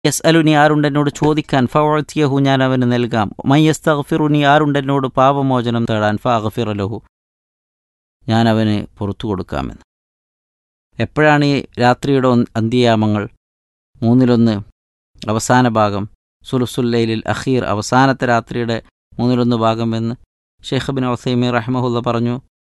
യസ് അലുനി ആരുണ്ട് എന്നോട് ചോദിക്കാൻ ഫവഴ്ത്തിയഹു ഞാൻ അവന് നൽകാം മയ്യസ് തഗ്ഫിറുനി ആരുണ്ട് എന്നോട് പാപമോചനം തേടാൻ ഫാഗഫിർ ലഹു ഞാൻ അവന് പുറത്തു കൊടുക്കാമെന്ന് എപ്പോഴാണ് ഈ രാത്രിയുടെ ഒന്ന് അന്ത്യയാമങ്ങൾ മൂന്നിലൊന്ന് അവസാന ഭാഗം സുലുസുല്ലൈലിൽ അഖീർ അവസാനത്തെ രാത്രിയുടെ മൂന്നിലൊന്ന് ഭാഗം എന്ന് ഷെയ്ഖ് ബിൻ ഒസൈമി റഹ്മഹുല്ല പറഞ്ഞു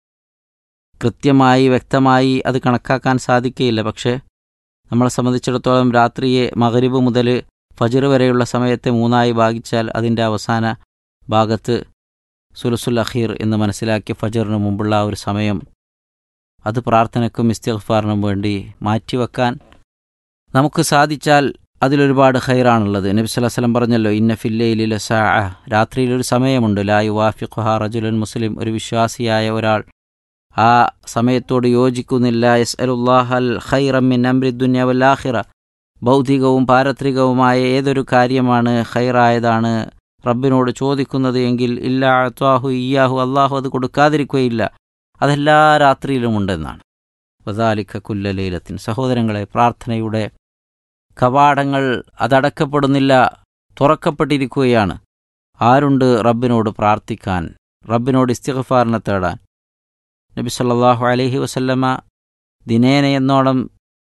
കൃത്യമായി വ്യക്തമായി അത് കണക്കാക്കാൻ സാധിക്കുകയില്ല പക്ഷേ നമ്മളെ സംബന്ധിച്ചിടത്തോളം രാത്രിയെ മകരിബ് മുതൽ ഫജർ വരെയുള്ള സമയത്തെ മൂന്നായി ഭാഗിച്ചാൽ അതിൻ്റെ അവസാന ഭാഗത്ത് സുലുസുൽ അഖീർ എന്ന് മനസ്സിലാക്കി ഫജറിന് മുമ്പുള്ള ആ ഒരു സമയം അത് പ്രാർത്ഥനയ്ക്കും ഇസ്തിഗ്ഫാറിനും വേണ്ടി മാറ്റിവെക്കാൻ നമുക്ക് സാധിച്ചാൽ അതിലൊരുപാട് ഖൈറാണുള്ളത് നബി സ്വല്ലല്ലാഹു അലൈഹി വസല്ലം പറഞ്ഞല്ലോ ഇന്ന ഫില്ലയിലെ സാ രാത്രിയിലൊരു സമയമുണ്ട് ലാ യുവാഫിഖുഹ റജുലുൻ മുസ്ലിം ഒരു വിശ്വാസിയായ ഒരാൾ ആ സമയത്തോട് യോജിക്കുന്നില്ല യസ് അലുല്ലാഹൽ ഖൈറമിൻ അമ്രി ദുന്യ വല്ലാഹിറ ഭൗതികവും പാരത്രികവുമായ ഏതൊരു കാര്യമാണ് ഖൈറായതാണ് റബ്ബിനോട് ചോദിക്കുന്നത് എങ്കിൽ ഇല്ലാ അത്വാഹു ഇയാഹു അള്ളാഹു അത് കൊടുക്കാതിരിക്കുകയില്ല അതെല്ലാ രാത്രിയിലും ഉണ്ടെന്നാണ് വദാലിക്ക കുല്ലലീലത്തിൻ സഹോദരങ്ങളെ പ്രാർത്ഥനയുടെ കവാടങ്ങൾ അതടക്കപ്പെടുന്നില്ല തുറക്കപ്പെട്ടിരിക്കുകയാണ് ആരുണ്ട് റബ്ബിനോട് പ്രാർത്ഥിക്കാൻ റബ്ബിനോട് ഇസ്തിഗ്ഫാറിനെ തേടാൻ നബി സല്ലല്ലാഹു അലൈഹി വസല്ലമ ദിനേന എന്നോണം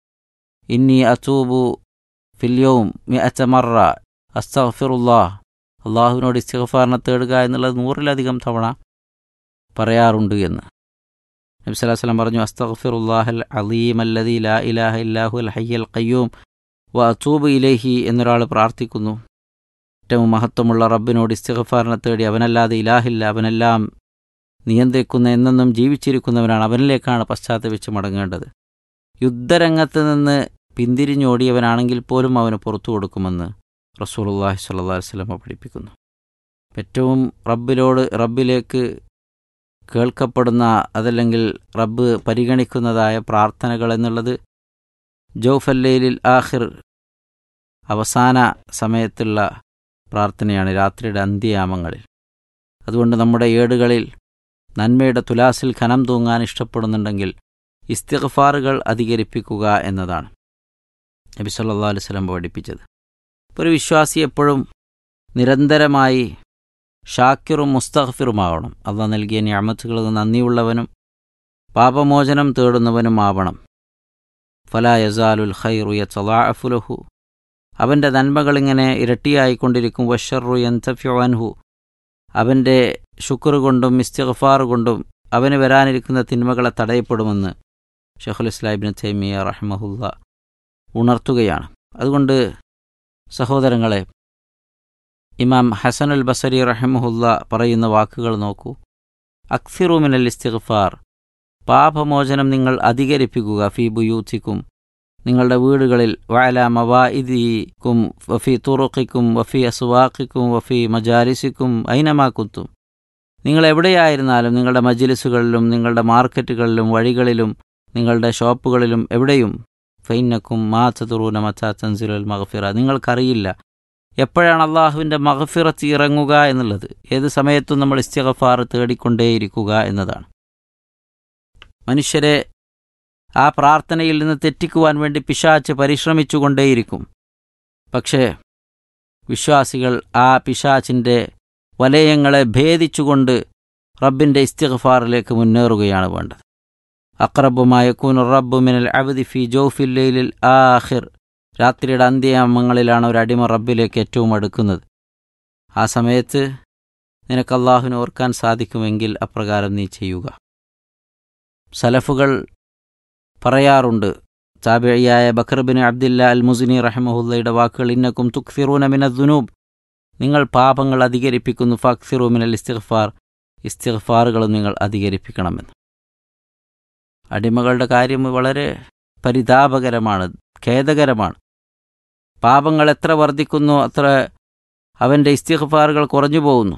ഇന്നി അത്തൂബു ഫില്യവും മിഅച്ച മറ അസ്തഗ്ഫിറുല്ലാ അള്ളാഹുവിനോട് ഇസ്തിഗ്ഫാറിനെ തേടുക എന്നുള്ളത് നൂറിലധികം തവണ പറയാറുണ്ട് എന്ന് നബി സല്ലല്ലാഹു അലൈഹി വസല്ലം പറഞ്ഞു അസ്തഗ്ഫിറുല്ലാഹൽ അലീം അല്ലദീ ലാ ഇലാഹ ഇല്ലാഹു അൽ ഹയ്യൽ ഖയ്യൂം വ അത്തൂബ് ഇലൈഹി എന്നൊരാൾ പ്രാർത്ഥിക്കുന്നു ഏറ്റവും മഹത്വമുള്ള റബ്ബിനോട് ഇസ്തിഗ്ഫാറിനെ തേടി അവനല്ലാതെ ഇലാഹില്ല അവനെല്ലാം നിയന്ത്രിക്കുന്ന എന്നെന്നും ജീവിച്ചിരിക്കുന്നവനാണ് അവനിലേക്കാണ് പശ്ചാത്തപിച്ച് മടങ്ങേണ്ടത് യുദ്ധരംഗത്ത് നിന്ന് പിന്തിരിഞ്ഞോടിയവനാണെങ്കിൽ പോലും അവന് പുറത്തു കൊടുക്കുമെന്ന് റസൂലുള്ളാഹി സ്വല്ലല്ലാഹി അലൈഹി വസല്ലം പഠിപ്പിക്കുന്നു ഏറ്റവും റബ്ബിലോട് റബ്ബിലേക്ക് കേൾക്കപ്പെടുന്ന അതല്ലെങ്കിൽ റബ്ബ് പരിഗണിക്കുന്നതായ പ്രാർത്ഥനകൾ എന്നുള്ളത് ജൗഫല്ലയിലിൽ ആഹിർ അവസാന സമയത്തുള്ള പ്രാർത്ഥനയാണ് രാത്രിയുടെ അന്ത്യയാമങ്ങളിൽ അതുകൊണ്ട് നമ്മുടെ ഏടുകളിൽ നന്മയുടെ തുലാസിൽ ഖനം തൂങ്ങാൻ ഇഷ്ടപ്പെടുന്നുണ്ടെങ്കിൽ ഇസ്തിഗ്ഫാറുകൾ അധികരിപ്പിക്കുക എന്നതാണ് നബി സല്ലല്ലാഹു അലൈഹി വസല്ലം പഠിപ്പിച്ചത് ഒരു വിശ്വാസി എപ്പോഴും നിരന്തരമായി ഷാക്കിറും മുസ്തഗ്ഫിറുമാവണം അള്ളാഹ് നൽകിയ ഞാമത്തുകൾക്ക് നന്ദിയുള്ളവനും പാപമോചനം തേടുന്നവനുമാവണം ഫലാ യസാലുൽ ഖൈറു യതലാഅഫുലഹു അവൻ്റെ നന്മകളിങ്ങനെ ഇരട്ടിയായിക്കൊണ്ടിരിക്കും വഷറു യന്തഫ്യുഅൻഹു അവൻ്റെ ശുക്ർ കൊണ്ടും ഇസ്തിഗ്ഫാർ കൊണ്ടും അവന് വരാനിരിക്കുന്ന തിന്മകളെ തടയപ്പെടുമെന്ന് ഷെഖുൽ ഇസ്ലാഹിബിൻ തൈമിയ റഹ്മഹുല്ല ഉണർത്തുകയാണ് അതുകൊണ്ട് സഹോദരങ്ങളെ ഇമാം ഹസൻ അൽ ബസരി റഹ്മഹുല്ല പറയുന്ന വാക്കുകൾ നോക്കൂ അക്സിറുമിനൽ ഇസ്തിഗ്ഫാർ പാപമോചനം നിങ്ങൾ അധികരിപ്പിക്കുക ഫി ബുയൂത്തിക്കും നിങ്ങളുടെ വീടുകളിൽ വഅല മവാഇദിക്കും വഫി തുറുഖിക്കും വഫി അസ്വാഖിക്കും വഫി മജാലിസിക്കും ഐനമാക്കുത്തും നിങ്ങൾ എവിടെയായിരുന്നാലും നിങ്ങളുടെ മജിലിസുകളിലും നിങ്ങളുടെ മാർക്കറ്റുകളിലും വഴികളിലും നിങ്ങളുടെ ഷോപ്പുകളിലും എവിടെയും ഫൈനക്കും മാ ചതുറൂന മച്ചാ തൻസിലുൽ മഹഫിറ നിങ്ങൾക്കറിയില്ല എപ്പോഴാണ് അള്ളാഹുവിൻ്റെ മഹഫിറത്ത് ഇറങ്ങുക എന്നുള്ളത് ഏത് സമയത്തും നമ്മൾ ഇസ്തിഗഫാർ തേടിക്കൊണ്ടേയിരിക്കുക എന്നതാണ് മനുഷ്യരെ ആ പ്രാർത്ഥനയിൽ നിന്ന് തെറ്റിക്കുവാൻ വേണ്ടി പിശാച്ച് പരിശ്രമിച്ചുകൊണ്ടേയിരിക്കും പക്ഷേ വിശ്വാസികൾ ആ പിശാച്ചിൻ്റെ വലയങ്ങളെ ഭേദിച്ചുകൊണ്ട് റബ്ബിൻ്റെ ഇസ്തിഗ്ഫാറിലേക്ക് മുന്നേറുകയാണ് വേണ്ടത് അക്രബുമായ കൂനു റബ്ബു മിനൽ അബദി ഫി ജോഫില്ലയിൽ ആഹിർ രാത്രിയുടെ അന്ത്യയാമങ്ങളിലാണ് ഒരു അടിമ റബ്ബിലേക്ക് ഏറ്റവും അടുക്കുന്നത് ആ സമയത്ത് നിനക്ക് അള്ളാഹുവിനെ ഓർക്കാൻ സാധിക്കുമെങ്കിൽ അപ്രകാരം നീ ചെയ്യുക സലഫുകൾ പറയാറുണ്ട് താബിയായ ബക്കർബിൻ അബ്ദില്ല അൽ മുസിനി റഹ്മഹുല്ലയുടെ വാക്കുകൾ ഇന്നക്കും തുക്സിറൂന മിന ദുനൂബ് നിങ്ങൾ പാപങ്ങൾ അധികരിപ്പിക്കുന്നു ഫക്സിറു മിനൽ ഇസ്തിഗ്ഫാർ ഇസ്തിഗ്ഫാറുകളും നിങ്ങൾ അധികരിപ്പിക്കണമെന്ന് അടിമകളുടെ കാര്യം വളരെ പരിതാപകരമാണ് ഖേദകരമാണ് പാപങ്ങൾ എത്ര വർദ്ധിക്കുന്നു അത്ര അവൻ്റെ ഇസ്തിഗ്ഫാറുകൾ കുറഞ്ഞു പോകുന്നു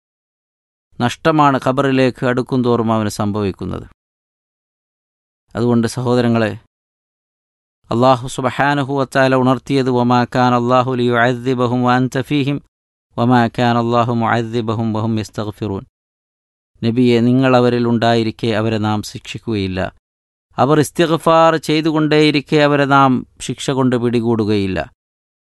നഷ്ടമാണ് ഖബറിലേക്ക് അടുക്കും തോറും അവന് സംഭവിക്കുന്നത് അതുകൊണ്ട് സഹോദരങ്ങളെ അള്ളാഹു സുബഹാനഹു വത്താല ഉണർത്തിയത് വമാക്കാൻ അള്ളാഹു ലിയു അദ്ദിബഹും വാൻ തഫീഹിം വമാക്കാൻ അള്ളാഹു മുഅദ്ദിബഹും വഹും യസ്തഗ്ഫിറൂൻ നബിയെ നിങ്ങൾ അവരിൽ ഉണ്ടായിരിക്കെ അവരെ നാം ശിക്ഷിക്കുകയില്ല അവർ ഇസ്തിഗ്ഫാർ ചെയ്തുകൊണ്ടേയിരിക്കെ അവരെ നാം ശിക്ഷ കൊണ്ട് പിടികൂടുകയില്ല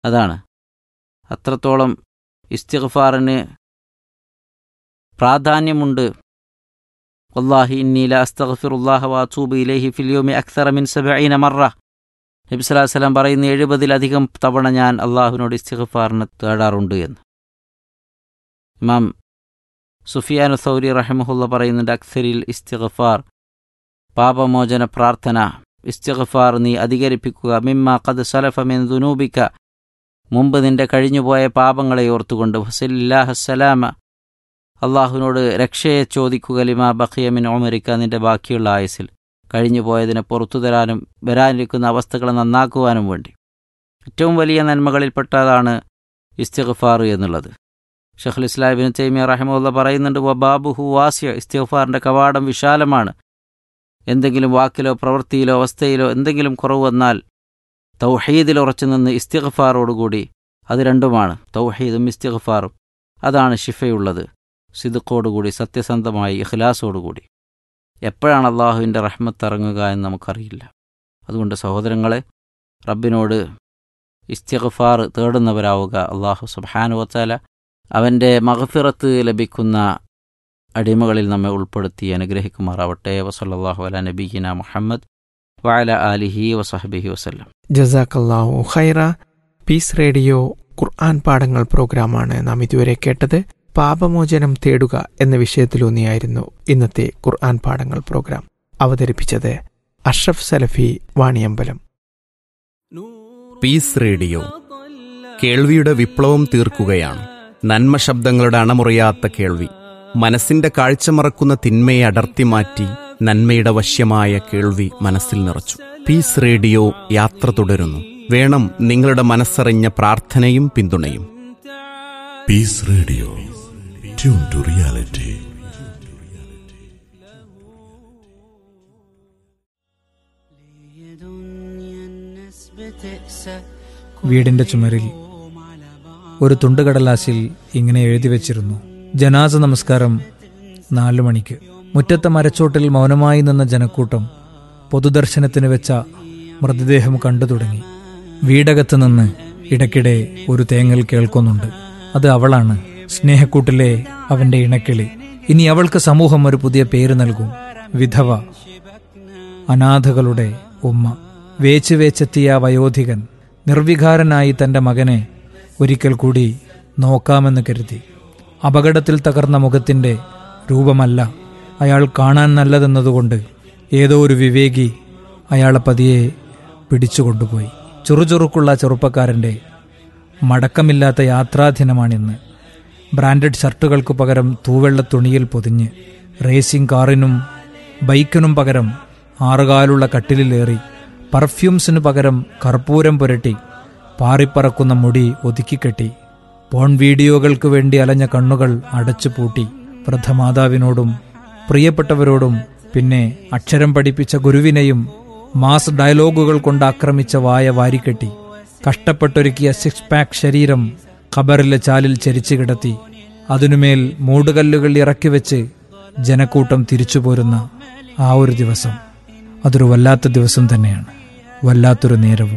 അതാണ് അത്രത്തോളം ഇസ്തിഗ്ഫാറിന് പ്രാധാന്യമുണ്ട് വല്ലാഹി ഇന്നീല അസ്തഗ്ഫിറുല്ലാഹ വാത്തൂബ് ഇലൈഹി ഫിലിയോമി അക്തറ മിൻ സബഈന മറ നബി സ്വല്ലല്ലാഹു അലൈഹി വസല്ലം പറയുന്ന എഴുപതിലധികം തവണ ഞാൻ അള്ളാഹുവിനോട് ഇസ്തിഗ്ഫാറിന് തേടാറുണ്ട് എന്ന് ഇമാം സുഫിയാനു സൗരി റഹമുല്ല പറയുന്നുണ്ട് അക്സരിൽ ഇസ്തിഗ്ഫാർ പാപമോചന പ്രാർത്ഥന ഇസ്തിഗ്ഫാർ നീ അധികരിപ്പിക്കുക മിമ്മ ഖദ് സലഫ മിൻ ദുനൂബിക മുമ്പ് നിന്റെ കഴിഞ്ഞുപോയ പാപങ്ങളെ ഓർത്തുകൊണ്ട് വസലില്ലാഹസ്സലാമ അള്ളാഹുവിനോട് രക്ഷയെ ചോദിക്കുക ലിമാ ബഖിയമിൻ ഒമരിക്ക നിന്റെ ബാക്കിയുള്ള ആയുസിൽ കഴിഞ്ഞുപോയതിനെ പുറത്തു തരാനും വരാനിരിക്കുന്ന അവസ്ഥകളെ നന്നാക്കുവാനും വേണ്ടി ഏറ്റവും വലിയ നന്മകളിൽപ്പെട്ടതാണ് ഇസ്തിഗ്ഫാർ എന്നുള്ളത് ഷെഖുൽ ഇസ്ലാമിബിൻ തൈമിയ റഹമുല്ല പറയുന്നുണ്ട് വബാബുഹു വാസ്യ ഇസ്തിഗ്ഫാറിൻ്റെ കവാടം വിശാലമാണ് എന്തെങ്കിലും വാക്കിലോ പ്രവൃത്തിയിലോ അവസ്ഥയിലോ എന്തെങ്കിലും കുറവ് വന്നാൽ തൗഹീദിൽ ഉറച്ചു നിന്ന് ഇസ്തിഗ്ഫാറോടുകൂടി അത് രണ്ടുമാണ് തൗഹീദും ഇസ്തിഗ്ഫാറും അതാണ് ഷിഫയുള്ളത് സിദുക്കോടുകൂടി സത്യസന്ധമായി ഇഖ്ലാസോടുകൂടി എപ്പോഴാണ് അള്ളാഹുവിൻ്റെ റഹ്മത്ത് ഇറങ്ങുക എന്ന് നമുക്കറിയില്ല അതുകൊണ്ട് സഹോദരങ്ങളെ റബ്ബിനോട് ഇസ്തിഗ്ഫാർ തേടുന്നവരാവുക അള്ളാഹു സുബാനുവത്താല അവൻ്റെ മഹഫിറത്ത് ലഭിക്കുന്ന അടിമകളിൽ നമ്മെ ഉൾപ്പെടുത്തി അനുഗ്രഹിക്കുമാറാവട്ടെ വസല്ലാഹു അല നബീന മുഹമ്മദ് വഅല ആലിഹി വസഹബിഹി വസല്ലം ജസാക്കല്ലാഹു ഖൈറ പീസ് റേഡിയോ ഖുർആൻ പാഠങ്ങൾ പ്രോഗ്രാമാണ് നാം ഇതുവരെ കേട്ടത് പാപമോചനം തേടുക എന്ന വിഷയത്തിലൂന്നിയായിരുന്നു ഇന്നത്തെ ഖുർആൻ പാഠങ്ങൾ പ്രോഗ്രാം അവതരിപ്പിച്ചത് അഷ്റഫ് സലഫി വാണിയമ്പലം പീസ് റേഡിയോ കേൾവിയുടെ വിപ്ലവം തീർക്കുകയാണ് നന്മ ശബ്ദങ്ങളുടെ അണമുറിയാത്ത കേൾവി മനസ്സിന്റെ കാഴ്ച മറക്കുന്ന തിന്മയെ അടർത്തി മാറ്റി നന്മയുടെ വശ്യമായ കേൾവി മനസ്സിൽ നിറച്ചു പീസ് റേഡിയോ യാത്ര തുടരുന്നു വേണം നിങ്ങളുടെ മനസ്സറിഞ്ഞ പ്രാർത്ഥനയും പിന്തുണയും Peace Radio. Tune to reality. വീടിന്റെ ചുമരിൽ ഒരു തുണ്ടുകടലാസിൽ ഇങ്ങനെ എഴുതി വച്ചിരുന്നു ജനാസ നമസ്കാരം നാലു മണിക്ക് മുറ്റത്തെ മരച്ചോട്ടിൽ മൗനമായി നിന്ന ജനക്കൂട്ടം പൊതുദർശനത്തിന് വെച്ച മൃതദേഹം കണ്ടു തുടങ്ങി വീടകത്ത് നിന്ന് ഇടയ്ക്കിടെ ഒരു തേങ്ങൽ കേൾക്കുന്നുണ്ട് അത് അവളാണ് സ്നേഹക്കൂട്ടിലെ അവന്റെ ഇണക്കിളി ഇനി അവൾക്ക് സമൂഹം ഒരു പുതിയ പേര് നൽകും വിധവ അനാഥകളുടെ ഉമ്മ വേച്ച് വേച്ചെത്തിയ ആ വയോധികൻ നിർവികാരനായി തന്റെ മകനെ ഒരിക്കൽ കൂടി നോക്കാമെന്ന് കരുതി അപകടത്തിൽ തകർന്ന മുഖത്തിന്റെ രൂപമല്ല അയാൾ കാണാൻ നല്ലതെന്നതുകൊണ്ട് ഏതോ ഒരു വിവേകി അയാളെ പതിയെ പിടിച്ചുകൊണ്ടുപോയി ചുറുചുറുക്കുള്ള ചെറുപ്പക്കാരന്റെ മടക്കമില്ലാത്ത യാത്രാദിനമാണിന്ന് ബ്രാൻഡഡ് ഷർട്ടുകൾക്ക് പകരം തൂവെള്ള തുണിയിൽ പൊതിഞ്ഞ് റേസിംഗ് കാറിനും ബൈക്കിനും പകരം ആറുകാലുള്ള കട്ടിലിലേറി പർഫ്യൂംസിനു പകരം കർപ്പൂരം പുരട്ടി പാറിപ്പറക്കുന്ന മുടി ഒതുക്കിക്കെട്ടി പോൺ വീഡിയോകൾക്ക് വേണ്ടി അലഞ്ഞ കണ്ണുകൾ അടച്ചു പൂട്ടി വൃദ്ധമാതാവിനോടും പ്രിയപ്പെട്ടവരോടും പിന്നെ അക്ഷരം പഠിപ്പിച്ച ഗുരുവിനെയും മാസ് ഡയലോഗുകൾ കൊണ്ട് ആക്രമിച്ച വായ വാരിക്കെട്ടി കഷ്ടപ്പെട്ടൊരുക്കിയ സിക്സ് പാക്ക് ശരീരം ഖബറിലെ ചാലിൽ ചരിച്ചു കിടത്തി അതിനുമേൽ മൂടുകല്ലുകൾ ഇറക്കി വെച്ച് ജനക്കൂട്ടം തിരിച്ചു പോരുന്ന ആ ഒരു ദിവസം അതൊരു വല്ലാത്ത ദിവസം തന്നെയാണ് വല്ലാത്തൊരു നേരവും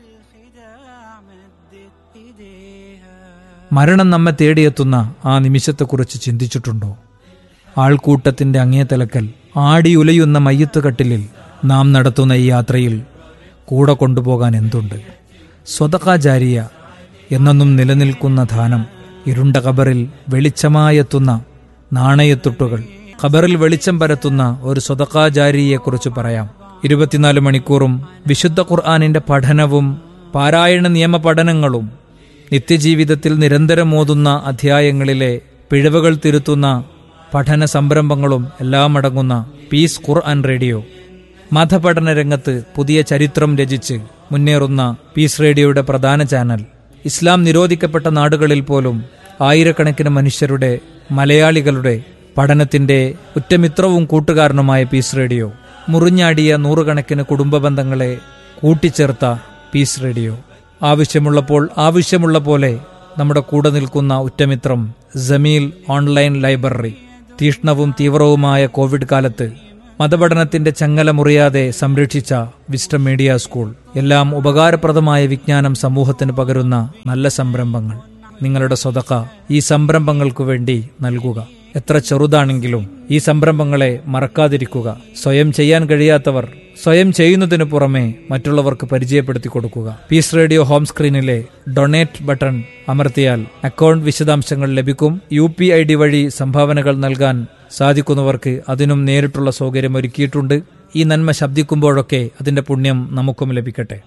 മരണം നമ്മെ തേടിയെത്തുന്ന ആ നിമിഷത്തെക്കുറിച്ച് ചിന്തിച്ചിട്ടുണ്ടോ ആൾക്കൂട്ടത്തിന്റെ അങ്ങേ തലക്കൽ ആടി ഉലയുന്ന മയ്യത്ത് കട്ടിലിൽ നാം നടത്തുന്ന ഈ യാത്രയിൽ കൂടെ കൊണ്ടുപോകാൻ എന്തുണ്ട് സ്വതകാചാരിയ എന്നെന്നും നിലനിൽക്കുന്ന ധാനം ഇരുണ്ട കബറിൽ വെളിച്ചമായെത്തുന്ന നാണയത്തുട്ടുകൾ ഖബറിൽ വെളിച്ചം പരത്തുന്ന ഒരു സ്വതകാചാരിയെക്കുറിച്ച് പറയാം ഇരുപത്തിനാല് മണിക്കൂറും വിശുദ്ധ ഖുർആാനിന്റെ പഠനവും പാരായണ നിയമ പഠനങ്ങളും നിത്യജീവിതത്തിൽ നിരന്തരം ഓതുന്ന അധ്യായങ്ങളിലെ പിഴവുകൾ തിരുത്തുന്ന പഠന സംരംഭങ്ങളും എല്ലാം അടങ്ങുന്ന പീസ് ഖുർആൻ റേഡിയോ മതപഠന രംഗത്ത് പുതിയ ചരിത്രം രചിച്ച് മുന്നേറുന്ന പീസ് റേഡിയോയുടെ പ്രധാന ചാനൽ ഇസ്ലാം നിരോധിക്കപ്പെട്ട നാടുകളിൽ പോലും ആയിരക്കണക്കിന് മനുഷ്യരുടെ മലയാളികളുടെ പഠനത്തിന്റെ ഉറ്റമിത്രവും കൂട്ടുകാരനുമായ പീസ് റേഡിയോ മുറിഞ്ഞാടിയ നൂറുകണക്കിന് കുടുംബ ബന്ധങ്ങളെ കൂട്ടിച്ചേർത്ത പീസ് റേഡിയോ ആവശ്യമുള്ളപ്പോൾ ആവശ്യമുള്ള പോലെ നമ്മുടെ കൂടെ നിൽക്കുന്ന ഉറ്റമിത്രം ജമീൽ ഓൺലൈൻ ലൈബ്രറി തീഷ്ണവും തീവ്രവുമായ കോവിഡ് കാലത്ത് മതപഠനത്തിന്റെ ചങ്ങല മുറിയാതെ സംരക്ഷിച്ച വിസ്റ്റം മീഡിയ സ്കൂൾ എല്ലാം ഉപകാരപ്രദമായ വിജ്ഞാനം സമൂഹത്തിന് പകരുന്ന നല്ല സംരംഭങ്ങൾ നിങ്ങളുടെ സ്വതക്ക ഈ സംരംഭങ്ങൾക്കു വേണ്ടി നൽകുക എത്ര ചെറുതാണെങ്കിലും ഈ സംരംഭങ്ങളെ മറക്കാതിരിക്കുക സ്വയം ചെയ്യാൻ കഴിയാത്തവർ സ്വയം ചെയ്യുന്നതിനു പുറമെ മറ്റുള്ളവർക്ക് പരിചയപ്പെടുത്തി കൊടുക്കുക Peace Radio home screen donate button അമർത്തിയാൽ അക്കൗണ്ട് വിശദാംശങ്ങൾ ലഭിക്കും യു പി ഐ ഡി വഴി സംഭാവനകൾ നൽകാൻ സാധിക്കുന്നവർക്ക് അതിനും നേരിട്ടുള്ള സൗകര്യം ഒരുക്കിയിട്ടുണ്ട് ഈ നന്മ ശബ്ദിക്കുമ്പോഴൊക്കെ അതിന്റെ പുണ്യം നമുക്കും ലഭിക്കട്ടെ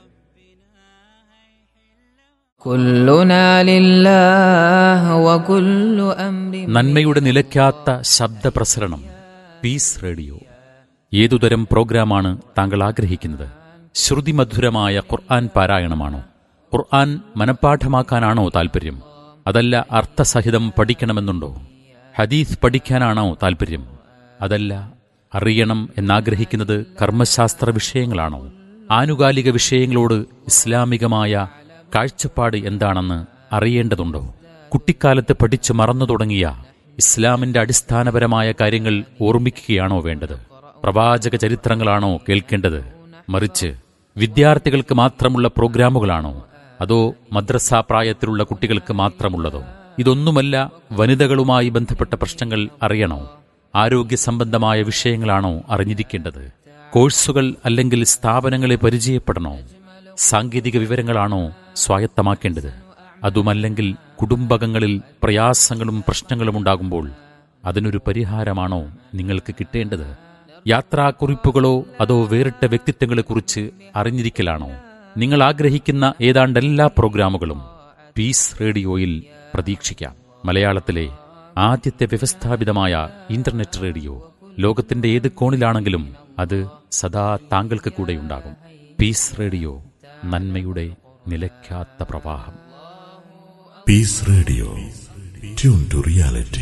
كلنا لله وكل أمر നന്മയുടെ നിലയ്ക്കാത്ത ശബ്ദപ്രസരണം പീസ് റേഡിയോ ഏതുതരം പ്രോഗ്രാമാണ് താങ്കൾ ആഗ്രഹിക്കുന്നത് ശ്രുതിമധുരമായ ഖുർആൻ പാരായണമാണോ ഖുർആൻ മനഃപ്പാഠമാക്കാനാണോ താൽപ്പര്യം അതല്ല അർത്ഥസഹിതം പഠിക്കണമെന്നുണ്ടോ ഹദീസ് പഠിക്കാനാണോ താൽപ്പര്യം അതല്ല അറിയണം എന്നാഗ്രഹിക്കുന്നത് കർമ്മശാസ്ത്ര വിഷയങ്ങളാണോ ആനുകാലിക വിഷയങ്ങളോട് ഇസ്ലാമികമായ കാഴ്ചപ്പാട് എന്താണെന്ന് അറിയേണ്ടതുണ്ടോ കുട്ടിക്കാലത്ത് പഠിച്ചു മറന്നു തുടങ്ങിയ ഇസ്ലാമിന്റെ അടിസ്ഥാനപരമായ കാര്യങ്ങൾ ഓർമ്മിക്കുകയാണോ വേണ്ടത് പ്രവാചക ചരിത്രങ്ങളാണോ കേൾക്കേണ്ടത് മറിച്ച് വിദ്യാർത്ഥികൾക്ക് മാത്രമുള്ള പ്രോഗ്രാമുകളാണോ അതോ മദ്രസ പ്രായത്തിലുള്ള കുട്ടികൾക്ക് മാത്രമുള്ളതോ ഇതൊന്നുമല്ല വനിതകളുമായി ബന്ധപ്പെട്ട പ്രശ്നങ്ങൾ അറിയണോ ആരോഗ്യ സംബന്ധമായ വിഷയങ്ങളാണോ അറിഞ്ഞിരിക്കേണ്ടത് കോഴ്സുകൾ അല്ലെങ്കിൽ സ്ഥാപനങ്ങളെ പരിചയപ്പെടണോ സാങ്കേതിക വിവരങ്ങളാണോ സ്വായത്തമാക്കേണ്ടത് അതുമല്ലെങ്കിൽ കുടുംബകങ്ങളിൽ പ്രയാസങ്ങളും പ്രശ്നങ്ങളും ഉണ്ടാകുമ്പോൾ അതിനൊരു പരിഹാരമാണോ നിങ്ങൾക്ക് കിട്ടേണ്ടത് യാത്രാക്കുറിപ്പുകളോ അതോ വേറിട്ട വ്യക്തിത്വങ്ങളെക്കുറിച്ച് അറിഞ്ഞിരിക്കലാണോ നിങ്ങൾ ആഗ്രഹിക്കുന്ന ഏതാണ്ട് എല്ലാ പ്രോഗ്രാമുകളും പീസ് റേഡിയോയിൽ പ്രതീക്ഷിക്കാം മലയാളത്തിലെ ആദ്യത്തെ വ്യവസ്ഥാപിതമായ ഇന്റർനെറ്റ് റേഡിയോ ലോകത്തിന്റെ ഏത് കോണിലാണെങ്കിലും അത് സദാ താങ്കൾക്ക് കൂടെയുണ്ടാകും പീസ് റേഡിയോ നന്മയുടെ നിലയ്ക്കാത്ത പ്രവാഹം Peace Radio. Tune to reality.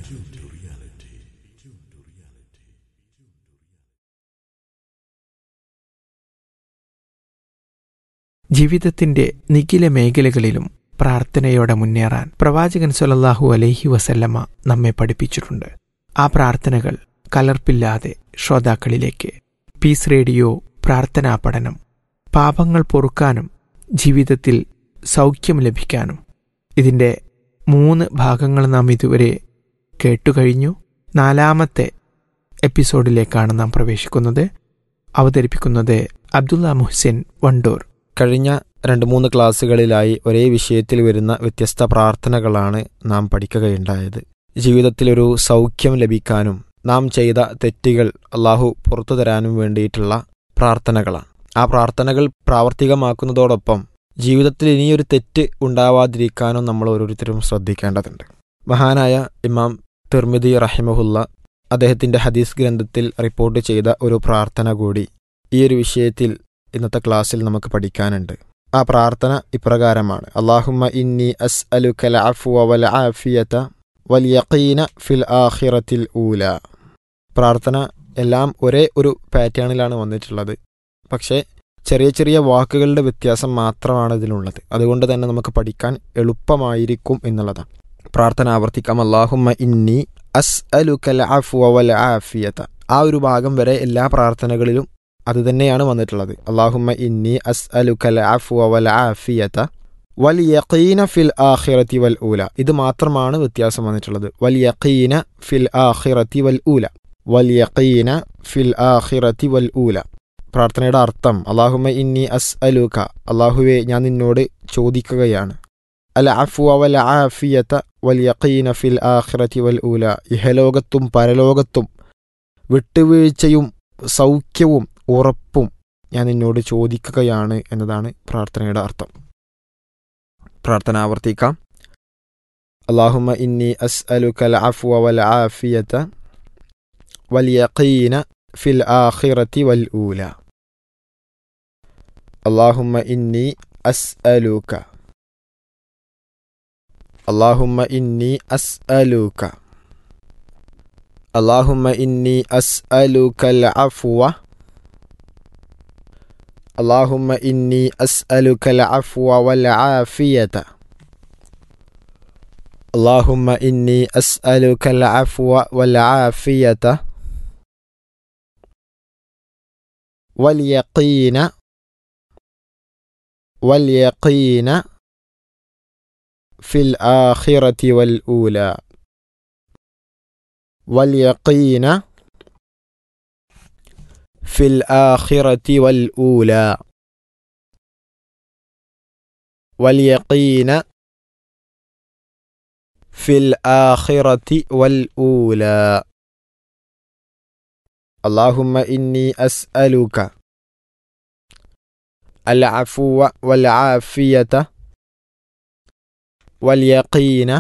ജീവിതത്തിന്റെ നിഖില മേഖലകളിലും പ്രാർത്ഥനയോടെ മുന്നേറാൻ പ്രവാചകൻ സൊലല്ലാഹു അലൈഹി വസല്ലമ്മ നമ്മെ പഠിപ്പിച്ചിട്ടുണ്ട് ആ പ്രാർത്ഥനകൾ കലർപ്പില്ലാതെ ശ്രോതാക്കളിലേക്ക് പീസ് റേഡിയോ പ്രാർത്ഥനാ പഠനം പാപങ്ങൾ പൊറുക്കാനും ജീവിതത്തിൽ സൗഖ്യം ലഭിക്കാനും ഇതിന്റെ മൂന്ന് ഭാഗങ്ങൾ നാം ഇതുവരെ കേട്ടുകഴിഞ്ഞു നാലാമത്തെ എപ്പിസോഡിലേക്കാണ് നാം പ്രവേശിക്കുന്നത് അവതരിപ്പിക്കുന്നത് അബ്ദുള്ള മുഹ്സിൻ വണ്ടൂർ കഴിഞ്ഞ രണ്ട് മൂന്ന് ക്ലാസ്സുകളിലായി ഒരേ വിഷയത്തിൽ വരുന്ന വ്യത്യസ്ത പ്രാർത്ഥനകളാണ് നാം പഠിക്കുകയുണ്ടായത് ജീവിതത്തിലൊരു സൗഖ്യം ലഭിക്കാനും നാം ചെയ്ത തെറ്റുകൾ അള്ളാഹു പുറത്തു തരാനും വേണ്ടിയിട്ടുള്ള പ്രാർത്ഥനകളാണ് ആ പ്രാർത്ഥനകൾ പ്രാവർത്തികമാക്കുന്നതോടൊപ്പം ജീവിതത്തിൽ ഇനിയൊരു തെറ്റ് ഉണ്ടാവാതിരിക്കാനും നമ്മൾ ഓരോരുത്തരും ശ്രദ്ധിക്കേണ്ടതുണ്ട് മഹാനായ ഇമാം തിർമിദി റഹിമഹുല്ല അദ്ദേഹത്തിന്റെ ഹദീസ് ഗ്രന്ഥത്തിൽ റിപ്പോർട്ട് ചെയ്ത ഒരു പ്രാർത്ഥന കൂടി ഈ ഒരു വിഷയത്തിൽ ഇന്നത്തെ ക്ലാസ്സിൽ നമുക്ക് പഠിക്കാനുണ്ട് ആ പ്രാർത്ഥന ഇപ്രകാരമാണ് അള്ളാഹുമ്മ ഇന്നി അസ് അലുക്കൽ അഫുവ വൽ ആഫിയത വൽ യഖീന ഫിൽ ആഖിറത്തിൽ ഊല പ്രാർത്ഥന എല്ലാം ഒരേ ഒരു പാറ്റേണിലാണ് വന്നിട്ടുള്ളത് പക്ഷേ ചെറിയ ചെറിയ വാക്കുകളുടെ വ്യത്യാസം മാത്രമാണ് ഇതിലുള്ളത് അതുകൊണ്ട് തന്നെ നമുക്ക് പഠിക്കാൻ എളുപ്പമായിരിക്കും എന്നുള്ളതാണ് പ്രാർത്ഥന ആവർത്തിക്കാം അള്ളാഹുമ്മ ഇന്നി അസ് അലുക്കൽ അഫുവ വൽ ആഫിയത ആ ഒരു ഭാഗം വരെ എല്ലാ പ്രാർത്ഥനകളിലും അത് തന്നെയാണ് വന്നിട്ടുള്ളത് അള്ളാഹുമ്മ ഇന്നി അസ് അലുക്കൽ അഫുവ വൽ ആഫിയത വൽ യഖീന ഫിൽ ആഖിറത്തി വൽ ഊല ഇത് മാത്രമാണ് വ്യത്യാസം വന്നിട്ടുള്ളത് വൽ യഖീന ഫിൽ ആഖിറത്തി വൽ ഊല വൽ യഖീന ഫിൽ ആഖിറത്തി വൽ ഊല പ്രാർത്ഥനയുടെ അർത്ഥം അള്ളാഹുമ്മ ഇന്നി അസ് അലുക അള്ളാഹുവെ ഞാൻ നിന്നോട് ചോദിക്കുകയാണ് അൽ അഫുവ വൽ ആഫിയത വൽ യഖീന ഫിൽ ആഖിറത്തി വൽ ഊല ഇഹലോകത്തും പരലോകത്തും വിട്ടുവീഴ്ചയും സൗഖ്യവും ഉറപ്പും ഞാൻ നിന്നോട് ചോദിക്കുകയാണ് എന്നതാണ് പ്രാർത്ഥനയുടെ അർത്ഥം പ്രാർത്ഥന ആവർത്തിക്കാം അള്ളാഹുമ്മ ഇന്നി അസ് അലുക്കൽ അഫുവ വൽ ആഫിയത വൽ യഖീന ഫിൽ ആഖിറത്തി വൽ ഊല اللهم إني أسألك اللهم إني أسألك اللهم إني أسألك العفو اللهم إني أسألك العفو والعافية اللهم إني أسألك العفو والعافية واليقين واليقين في الآخرة والأولى واليقين في الآخرة والأولى واليقين في الآخرة والأولى اللهم إني أسألك العفو والعافية واليقين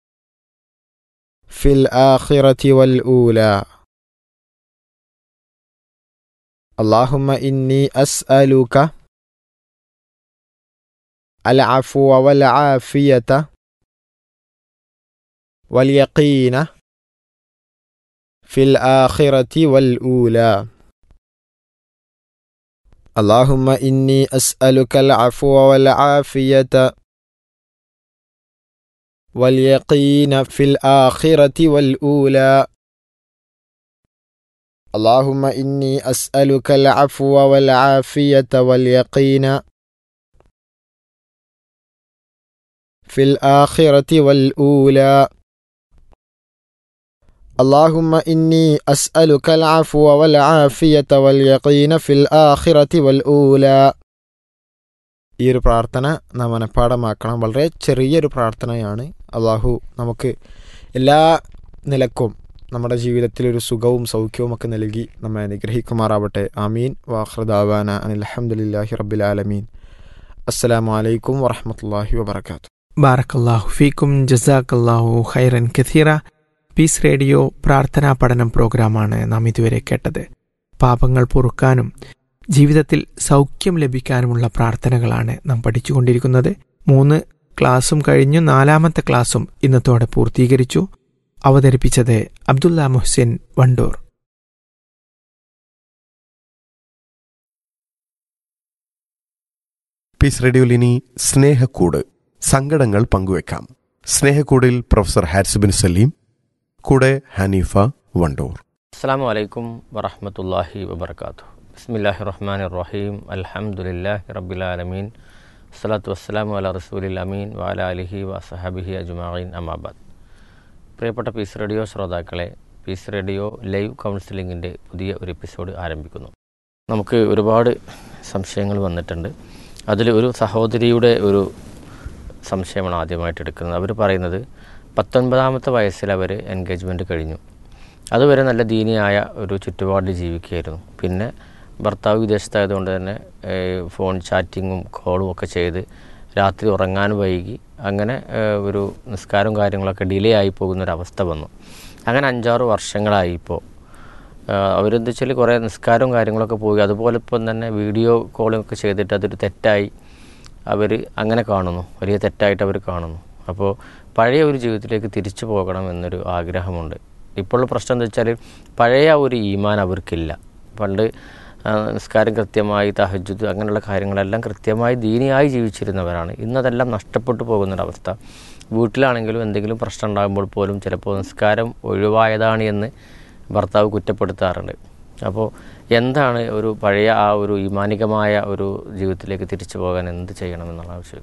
في الآخرة والأولى اللهم إني أسألك العفو والعافية واليقين في الآخرة والأولى اللهم إني أسألك العفو والعافية واليقين في الآخرة والأولى اللهم إني أسألك العفو والعافية واليقين في الآخرة والأولى اللهم إني أسألك العفو والعافية واليقين في الآخرة والأولى ഈ ഒരു പ്രാർത്ഥന നാം മനഃപ്പാടമാക്കണം വളരെ ചെറിയൊരു പ്രാർത്ഥനയാണ് അള്ളാഹു നമുക്ക് എല്ലാ നിലക്കും നമ്മുടെ ജീവിതത്തിൽ ഒരു സുഖവും സൗഖ്യവും ഒക്കെ നൽകി നമ്മെ അനുഗ്രഹിക്കുമാറാവട്ടെ ആമീൻ വാഹ്റദാവാന അനിൽഹമുല്ലാഹി റബ്ബിൽ ആലമീൻ അസ്സലാമു അലൈക്കും വറഹമത്തല്ലാഹി വബർക്കാത്തു ബാറക്കല്ലാഹു ഫീക്കും ജസാക്കല്ലാഹു ഖൈറൻ കഥീറ പീസ് റേഡിയോ പ്രാർത്ഥനാ പഠനം പ്രോഗ്രാമാണ് നാം ഇതുവരെ കേട്ടത് പാപങ്ങൾ പൊറുക്കാനും ജീവിതത്തിൽ സൗഖ്യം ലഭിക്കാനുമുള്ള പ്രാർത്ഥനകളാണ് നാം പഠിച്ചുകൊണ്ടിരിക്കുന്നത് മൂന്ന് ക്ലാസ്സും കഴിഞ്ഞു നാലാമത്തെ ക്ലാസ്സും ഇന്നത്തോടെ പൂർത്തീകരിച്ചു അവതരിപ്പിച്ചത് അബ്ദുല്ല മുഹ്സിൻ വണ്ടൂർ പീസ് റേഡിയോയിൽ ഇനി സ്നേഹക്കൂട് സങ്കടങ്ങൾ പങ്കുവെക്കാം സ്നേഹക്കൂടിൽ പ്രൊഫസർ ഹാരിസുബിൻ സലീം കൂടെ ഹനീഫ വണ്ടൂർ അസ്സാം വലൈക്കും വറഹമത്തല്ലാഹി വബർക്കാത്തു ബിസ്മില്ലാഹി റഹ്മാൻ റഹീം അൽഹംദുലില്ലാഹി റബ്ബിലാലമീൻ വസ്സലാത്തു വസ്സലാമു അല റസൂലിൽ അമീൻ വാല അലിഹി വസഹബിഹി അജ്മാഈൻ അമാബാദ് പ്രിയപ്പെട്ട പീസ് റേഡിയോ ശ്രോതാക്കളെ പീസ് റേഡിയോ ലൈവ് കൗൺസിലിങ്ങിൻ്റെ പുതിയ ഒരു എപ്പിസോഡ് ആരംഭിക്കുന്നു നമുക്ക് ഒരുപാട് സംശയങ്ങൾ വന്നിട്ടുണ്ട് അതിൽ ഒരു സഹോദരിയുടെ ഒരു സംശയമാണ് ആദ്യമായിട്ട് എടുക്കുന്നത് അവർ പറയുന്നത് പത്തൊൻപതാമത്തെ വയസ്സിൽ അവർ എൻഗേജ്മെൻറ്റ് കഴിഞ്ഞു അതുവരെ നല്ല ദീനിയായ ഒരു ചുറ്റുപാടിൽ ജീവിക്കുകയായിരുന്നു പിന്നെ ഭർത്താവ് വിദേശത്തായതുകൊണ്ട് തന്നെ ഏഹ്, ഫോൺ ചാറ്റിങ്ങും കോളും ഒക്കെ ചെയ്ത് രാത്രി ഉറങ്ങാൻ വൈകി അങ്ങനെ ഏഹ്, ഒരു നിസ്കാരവും കാര്യങ്ങളൊക്കെ ഡിലേ ആയി പോകുന്നൊരവസ്ഥ വന്നു അങ്ങനെ അഞ്ചാറ് വർഷങ്ങളായി ഇപ്പോൾ അവരെന്താ വെച്ചാൽ കുറേ നിസ്കാരവും കാര്യങ്ങളൊക്കെ പോയി അതുപോലെ ഇപ്പം തന്നെ വീഡിയോ കോളിംഗ് ഒക്കെ ചെയ്തിട്ട് അതൊരു തെറ്റായി അവർ അങ്ങനെ കാണുന്നു വലിയ തെറ്റായിട്ട് അവർ കാണുന്നു അപ്പോൾ പഴയ ഒരു ജീവിതത്തിലേക്ക് തിരിച്ചു പോകണം എന്നൊരു ആഗ്രഹമുണ്ട് ഇപ്പോഴുള്ള പ്രശ്നം എന്താ വെച്ചാൽ പഴയ ഒരു ഈമാൻ അവർക്കില്ല പണ്ട് ആ, നിസ്കാരം കൃത്യമായി തഹജുദ് അങ്ങനെയുള്ള കാര്യങ്ങളെല്ലാം കൃത്യമായി ദീനിയായി ജീവിച്ചിരുന്നവരാണ് ഇന്നതെല്ലാം നഷ്ടപ്പെട്ടു പോകുന്നൊരവസ്ഥ വീട്ടിലാണെങ്കിലും എന്തെങ്കിലും പ്രശ്നം ഉണ്ടാകുമ്പോൾ പോലും ചിലപ്പോൾ നിസ്കാരം ഒഴിവായതാണ് എന്ന് ഭർത്താവ് കുറ്റപ്പെടുത്താറുണ്ട് അപ്പോൾ എന്താണ് ഒരു പഴയ ആ ഒരു ഈമാനികമായ ഒരു ജീവിതത്തിലേക്ക് തിരിച്ചു പോകാൻ എന്ത് ചെയ്യണമെന്നുള്ള ആവശ്യം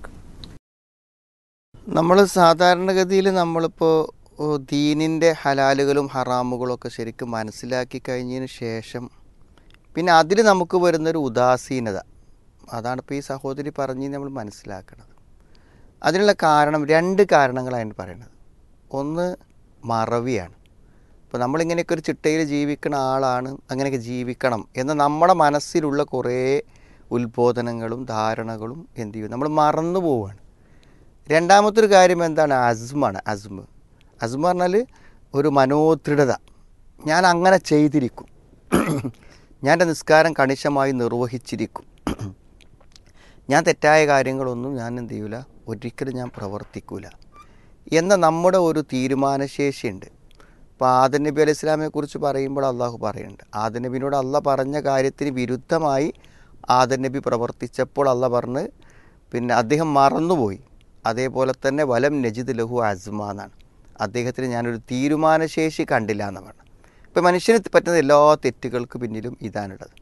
നമ്മൾ സാധാരണഗതിയിൽ നമ്മളിപ്പോൾ ദീനിൻ്റെ ഹലാലുകളും ഹറാമുകളും ഒക്കെ ശരിക്കും മനസ്സിലാക്കി കഴിഞ്ഞതിന് ശേഷം പിന്നെ അതിൽ നമുക്ക് വരുന്നൊരു ഉദാസീനത അതാണ് ഇപ്പോൾ ഈ സഹോദരി പറഞ്ഞ് നമ്മൾ മനസ്സിലാക്കുന്നത് അതിനുള്ള കാരണം രണ്ട് കാരണങ്ങളാണ് പറയുന്നത് ഒന്ന് മറവിയാണ് ഇപ്പോൾ നമ്മളിങ്ങനെയൊക്കെ ഒരു ചിട്ടയിൽ ജീവിക്കുന്ന ആളാണ് അങ്ങനെയൊക്കെ ജീവിക്കണം എന്ന നമ്മുടെ മനസ്സിലുള്ള കുറേ ഉത്ബോധനങ്ങളും ധാരണകളും എന്ത് ചെയ്യും നമ്മൾ മറന്നു പോവുകയാണ് രണ്ടാമത്തെ ഒരു കാര്യം എന്താണ് അസ്മാണ് അസ്മ് അസ്മ പറഞ്ഞാൽ ഒരു മനോദൃഢത ഞാൻ അങ്ങനെ ചെയ്തിരിക്കും ഞാൻ എൻ്റെ നിസ്കാരം കണിശമായി നിർവഹിച്ചിരിക്കും ഞാൻ തെറ്റായ കാര്യങ്ങളൊന്നും ഞാൻ എന്ത് ചെയ്യൂല ഒരിക്കലും ഞാൻ പ്രവർത്തിക്കൂല എന്ന നമ്മുടെ ഒരു തീരുമാനശേഷിയുണ്ട് ഇപ്പോൾ ആദൻ നബി അലൈഹി ഇസ്ലാമിനെ കുറിച്ച് പറയുമ്പോൾ അള്ളാഹു പറയുന്നുണ്ട് ആദൻ നബിനോട് അള്ള പറഞ്ഞ കാര്യത്തിന് വിരുദ്ധമായി ആദൻ നബി പ്രവർത്തിച്ചപ്പോൾ അള്ള പറഞ്ഞ് പിന്നെ അദ്ദേഹം മറന്നുപോയി അതേപോലെ തന്നെ വലം നജിദ് ലഹു അസ്മ എന്നാണ് അദ്ദേഹത്തിന് ഞാനൊരു തീരുമാനശേഷി കണ്ടില്ല എന്ന് പറഞ്ഞു ഇപ്പോൾ മനുഷ്യന് പറ്റുന്ന എല്ലാ തെറ്റുകൾക്ക് പിന്നിലും ഇതാണുള്ളത്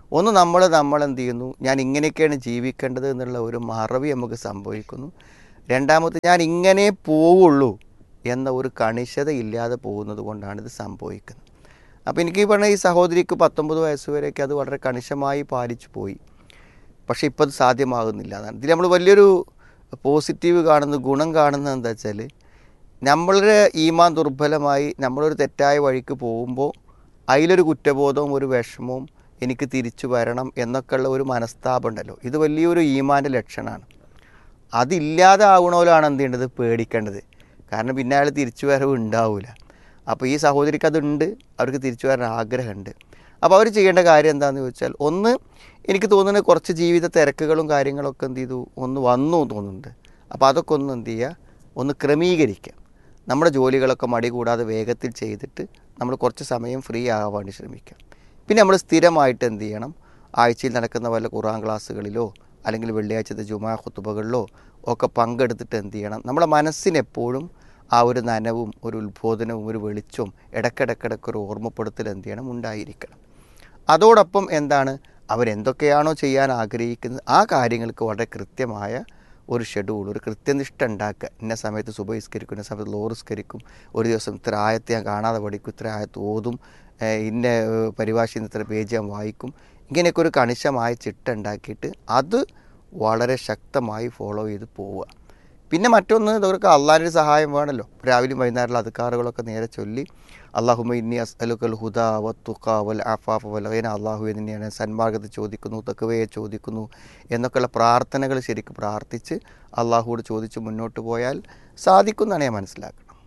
ഒന്ന് നമ്മൾ നമ്മൾ എന്ത് ചെയ്യുന്നു ഞാൻ ഇങ്ങനെയൊക്കെയാണ് ജീവിക്കേണ്ടത് എന്നുള്ള ഒരു മറവി നമുക്ക് സംഭവിക്കുന്നു രണ്ടാമത്തെ ഞാൻ ഇങ്ങനെ പോവുള്ളൂ എന്ന ഒരു കണിശത ഇല്ലാതെ പോകുന്നത് കൊണ്ടാണ് ഇത് സംഭവിക്കുന്നത് അപ്പോൾ എനിക്ക് ഈ പറഞ്ഞ ഈ സഹോദരിക്ക് പത്തൊമ്പത് വയസ്സ് വരെയൊക്കെ അത് വളരെ കണിശമായി പാലിച്ചു പോയി പക്ഷേ ഇപ്പോൾ അത് സാധ്യമാകുന്നില്ല എന്നാണ് ഇതിൽ നമ്മൾ വലിയൊരു പോസിറ്റീവ് കാണുന്ന ഗുണം കാണുന്നത് എന്താ വെച്ചാൽ നമ്മളുടെ ഈമാൻ ദുർബലമായി നമ്മളൊരു തെറ്റായ വഴിക്ക് പോകുമ്പോൾ അതിലൊരു കുറ്റബോധവും ഒരു വിഷമവും എനിക്ക് തിരിച്ചു വരണം എന്നൊക്കെയുള്ള ഒരു മനസ്താപം ഉണ്ടല്ലോ ഇത് വലിയൊരു ഈമാൻ്റെ ലക്ഷണമാണ് അതില്ലാതെ ആവണോലാണ് എന്ത് ചെയ്യേണ്ടത് പേടിക്കേണ്ടത് കാരണം പിന്നെ അയാൾ തിരിച്ചു വരവ് ഉണ്ടാവില്ല അപ്പോൾ ഈ സഹോദരിക്ക് അതുണ്ട് അവർക്ക് തിരിച്ചു വരാൻ ആഗ്രഹമുണ്ട് അപ്പോൾ അവർ ചെയ്യേണ്ട കാര്യം എന്താണെന്ന് ചോദിച്ചാൽ ഒന്ന് എനിക്ക് തോന്നുന്നത് കുറച്ച് ജീവിത തിരക്കുകളും കാര്യങ്ങളൊക്കെ എന്ത് ചെയ്തു ഒന്ന് വന്നു തോന്നുന്നുണ്ട് അപ്പോൾ അതൊക്കെ ഒന്ന് എന്ത് ചെയ്യുക ഒന്ന് ക്രമീകരിക്കുക നമ്മുടെ ജോലികളൊക്കെ മടി കൂടാതെ വേഗത്തിൽ ചെയ്തിട്ട് നമ്മൾ കുറച്ച് സമയം ഫ്രീ ആകാൻ വേണ്ടി ശ്രമിക്കാം പിന്നെ നമ്മൾ സ്ഥിരമായിട്ട് എന്ത് ചെയ്യണം ആഴ്ചയിൽ നടക്കുന്ന വല്ല ഖുറാൻ ക്ലാസ്സുകളിലോ അല്ലെങ്കിൽ വെള്ളിയാഴ്ചത്തെ ജുമാ ഖുത്തുബകളിലോ ഒക്കെ പങ്കെടുത്തിട്ട് എന്ത് ചെയ്യണം നമ്മുടെ മനസ്സിനെപ്പോഴും ആ ഒരു നനവും ഒരു ഉത്ബോധനവും ഒരു വെളിച്ചവും ഇടയ്ക്കിടയ്ക്കിടയ്ക്ക് ഒരു ഓർമ്മപ്പെടുത്തൽ എന്ത് ചെയ്യണം ഉണ്ടായിരിക്കണം അതോടൊപ്പം എന്താണ് അവരെന്തൊക്കെയാണോ ചെയ്യാൻ ആഗ്രഹിക്കുന്നത് ആ കാര്യങ്ങൾക്ക് വളരെ കൃത്യമായ ഒരു ഷെഡ്യൂൾ ഒരു കൃത്യനിഷ്ഠ ഉണ്ടാക്കുക ഇന്ന സമയത്ത് സുബഹിസ്കരിക്കും ഇന്ന സമയത്ത് ലോറിസ്കരിക്കും ഒരു ദിവസം ഇത്ര ആയത്ത് ഞാൻ കാണാതെ പഠിക്കും ഇത്ര ആയത്ത് ഓതും ഏഹ് ഇന്ന ഏഹ് പരിഭാഷയിൽ നിന്ന് ഇത്ര പേജ് ഞാൻ വായിക്കും ഇങ്ങനെയൊക്കെ ഒരു കണിശമായ ചിട്ട ഉണ്ടാക്കിയിട്ട് അത് വളരെ ശക്തമായി ഫോളോ ചെയ്ത് പോവുക പിന്നെ മറ്റൊന്ന് ഇവർക്ക് അള്ളാഹിൻ്റെ സഹായം വേണമല്ലോ രാവിലെയും വൈകുന്നേരമുള്ള അധികാറുകളൊക്കെ നേരെ ചൊല്ലി അള്ളാഹുമ ഇന്നി അസ്അലുക്കൽ ഹുദ വത്തുക്ക വൽ ആഫാഫ വൽ ഗൈന അള്ളാഹു തന്നെയാണ് സന്മാർഗത്തെ ചോദിക്കുന്നു തക്കവയെ ചോദിക്കുന്നു എന്നൊക്കെയുള്ള പ്രാർത്ഥനകൾ ശരിക്കും പ്രാർത്ഥിച്ച് അള്ളാഹുവോട് ചോദിച്ച് മുന്നോട്ട് പോയാൽ സാധിക്കുമെന്നാണ് ഞാൻ മനസ്സിലാക്കുന്നത്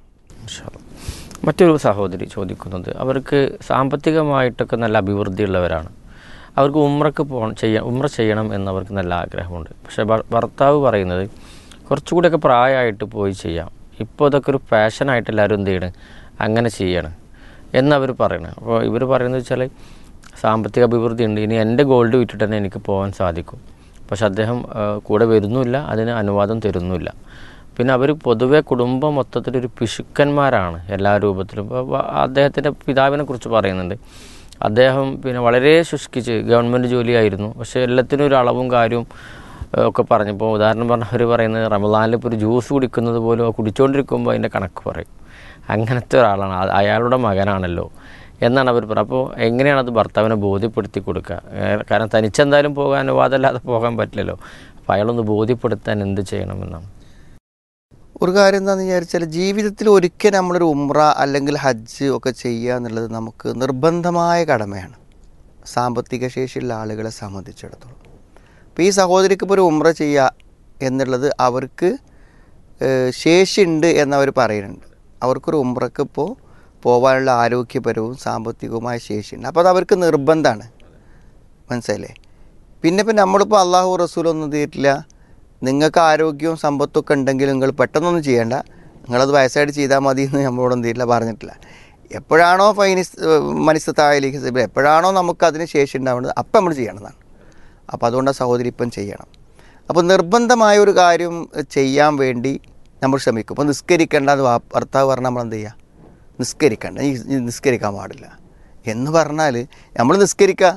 മറ്റൊരു സഹോദരി ചോദിക്കുന്നത് അവർക്ക് സാമ്പത്തികമായിട്ടൊക്കെ നല്ല അഭിവൃദ്ധിയുള്ളവരാണ് അവർക്ക് ഉമ്രക്ക് പോ ചെയ്യാൻ ഉമ്ര ചെയ്യണം എന്നവർക്ക് നല്ല ആഗ്രഹമുണ്ട് പക്ഷേ ഭർ- ഭർത്താവ് പറയുന്നത് കുറച്ചുകൂടിയൊക്കെ പ്രായമായിട്ട് പോയി ചെയ്യാം ഇപ്പോൾ ഇതൊക്കെ ഒരു ഫാഷനായിട്ട് എല്ലാവരും എന്ത് ചെയ്യണം അങ്ങനെ ചെയ്യണം എന്നവർ പറയണം അപ്പോൾ ഇവർ പറയുന്നത് വെച്ചാൽ സാമ്പത്തിക അഭിവൃദ്ധി ഉണ്ട് ഇനി എൻ്റെ ഗോൾഡ് വിറ്റിട്ട് തന്നെ എനിക്ക് പോകാൻ സാധിക്കും പക്ഷെ അദ്ദേഹം ആ, കൂടെ വരുന്നുമില്ല അതിന് അനുവാദം തരുന്നുമില്ല പിന്നെ അവർ പൊതുവെ കുടുംബം മൊത്തത്തിലൊരു പിശുക്കന്മാരാണ് എല്ലാ രൂപത്തിലും ഇപ്പോൾ വ- അദ്ദേഹത്തിൻ്റെ പിതാവിനെ കുറിച്ച് പറയുന്നുണ്ട് അദ്ദേഹം പിന്നെ വളരെ ശുഷ്കിച്ച് ഗവൺമെൻറ് ജോലിയായിരുന്നു പക്ഷേ എല്ലാത്തിനും ഒരു അളവും കാര്യവും ഏഹ്, ഒക്കെ പറഞ്ഞപ്പോൾ ഉദാഹരണം പറഞ്ഞ അവർ പറയുന്നത് റമദാനിൽ ഇപ്പോൾ ഒരു ജ്യൂസ് കുടിക്കുന്നത് പോലും ആ കുടിച്ചുകൊണ്ടിരിക്കുമ്പോൾ അതിൻ്റെ കണക്ക് പറയും അങ്ങനത്തെ ഒരാളാണ് അത് അയാളുടെ മകനാണല്ലോ എന്നാണ് അവർ പറയുന്നത് അപ്പോൾ എങ്ങനെയാണ് അത് ഭർത്താവിനെ ബോധ്യപ്പെടുത്തി കൊടുക്കുക ഏഹ്, കാരണം തനിച്ചെന്തായാലും പോകാൻ അനുവാദമില്ലാതെ പോകാൻ പറ്റില്ലല്ലോ അപ്പോൾ അയാളൊന്ന് ബോധ്യപ്പെടുത്താൻ എന്ത് ചെയ്യണമെന്നാണ് ഒരു കാര്യം എന്താണെന്ന് വിചാരിച്ചാൽ ജീവിതത്തിൽ ഒരിക്കൽ നമ്മളൊരു ഉമ്ര അല്ലെങ്കിൽ ഹജ്ജ് ഒക്കെ ചെയ്യുക എന്നുള്ളത് നമുക്ക് നിർബന്ധമായ കടമയാണ് സാമ്പത്തിക ശേഷിയുള്ള ആളുകളെ സംബന്ധിച്ചിടത്തോളം അപ്പോൾ ഈ സഹോദരിക്ക് ഇപ്പോൾ ഒരു ഉമ്ര ചെയ്യുക എന്നുള്ളത് അവർക്ക് ഏഹ്, ശേഷിയുണ്ട് എന്നവർ പറയുന്നുണ്ട് അവർക്കൊരു ഉമ്രക്ക് ഇപ്പോൾ പോകാനുള്ള ആരോഗ്യപരവും സാമ്പത്തികവുമായ ശേഷിയുണ്ട് അപ്പോൾ അത് അവർക്ക് നിർബന്ധമാണ് മനസ്സിലായില്ലേ പിന്നെ ഇപ്പം നമ്മളിപ്പോൾ അള്ളാഹു റസൂലൊന്നും തീരില്ല നിങ്ങൾക്ക് ആരോഗ്യവും സമ്പത്തൊക്കെ ഉണ്ടെങ്കിൽ നിങ്ങൾ പെട്ടെന്നൊന്നും ചെയ്യേണ്ട നിങ്ങളത് വയസ്സായിട്ട് ചെയ്താൽ മതി എന്ന് നമ്മളോടൊന്നും തീരില്ല പറഞ്ഞിട്ടില്ല എപ്പോഴാണോ ഫൈനിസ് മനസ്സത്തായാലേക്ക് എപ്പോഴാണോ നമുക്ക് അതിന് ശേഷി ഉണ്ടാവേണ്ടത് അപ്പം നമ്മൾ ചെയ്യണമെന്നാണ് അപ്പോൾ അതുകൊണ്ട് ആ സഹോദരി ഇപ്പം ചെയ്യണം അപ്പോൾ നിർബന്ധമായ ഒരു കാര്യം ചെയ്യാൻ വേണ്ടി നമ്മൾ ശ്രമിക്കും ഇപ്പോൾ നിസ്കരിക്കേണ്ട എന്ന് വാ- ഭർത്താവ് പറഞ്ഞാൽ നമ്മൾ എന്ത് ചെയ്യുക നിസ്കരിക്കണ്ട നീ നീ നിസ്കരിക്കാൻ പാടില്ല എന്ന് പറഞ്ഞാൽ നമ്മൾ നിസ്കരിക്കുക